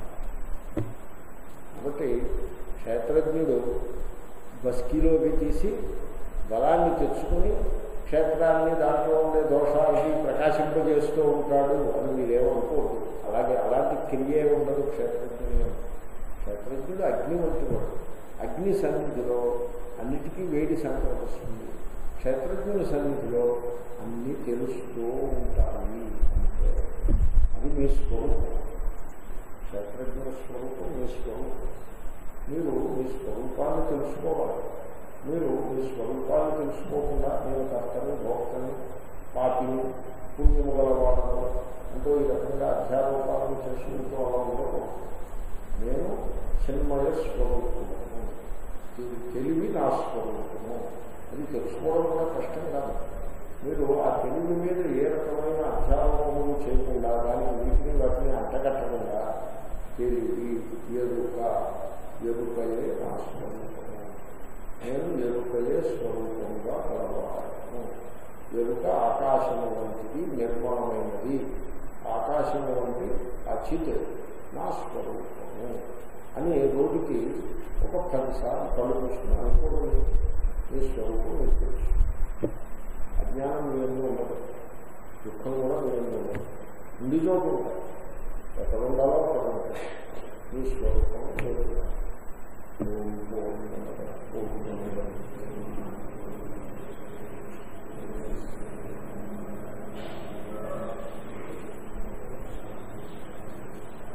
కాబట్టి క్షేత్రజ్ఞుడు బస్కీలోకి తీసి బలాన్ని తెచ్చుకుని క్షేత్రాన్ని దాంట్లో ఉండే దోషాలకి ప్రకాశింపజేస్తూ ఉంటాడు అని మీరేమనుకోవద్దు అలాగే అలాంటి క్రియే ఉండదు క్షేత్రజ్ఞుడు క్షేత్రజ్ఞుడు అగ్ని వంటి వాడు అగ్ని సన్నిధిలో అన్నిటికీ వేడి సంక్రమిస్తుంది క్షేత్రజ్ఞుల సన్నిధిలో అన్నీ తెలుస్తూ ఉంటాయి అంటే అది మీ స్వరూపం క్షేత్రజ్ఞుల స్వరూపం మీ స్వరూపం మీరు మీ స్వరూపాన్ని తెలుసుకోవాలి మీరు మీ స్వరూపాన్ని తెలుసుకోకుండా నేను కర్తని భోక్తని పాపిని పుణ్యము గలవాడను అంటూ ఈ రకంగా అధ్యారోపాలను చేసుకుంటూ అలా ఉండకూడదు నేను చిన్మయ స్వరూపము ఇది తెలివి నా స్వరూపము అది తెలుసుకోవడం కూడా కష్టం కాదు మీరు ఆ తెలివి మీద ఏ రకమైన అధ్యారోపములు చేయకుండా దానికి వీటిని వాటిని అంటగట్టకుండా తెలివి ఎరుక ఎరుకయే నా స్వరూపము నేను ఎరుకయే స్వరూపముగా కలవాలను ఎరుక ఆకాశము వంటిది నిర్మాణమైనది ఆకాశము వంటి అచిత్ నా స్వరూపము అని రోజుకి ఒక పదిసార్లు కళ్ళు మూసుకుని అనుకోండి మీ స్వరూపం మీకు తెలుసు అజ్ఞానం మీ ఉండదు దుఃఖం కూడా మీ ఉండదు ఉండి చోటు ఉంటాయి ఎక్కడ ఉండాలో అక్కడ ఉంటాయి మీ స్వరూపం మీరు ఓం పూర్ణమద పూర్ణమిదం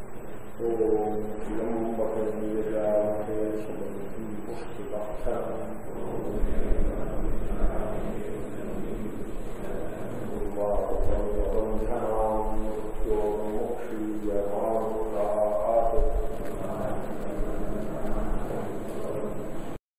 ఓం త్ర్యంబకం యజామహే సుగంధిం పుష్టివర్ధనం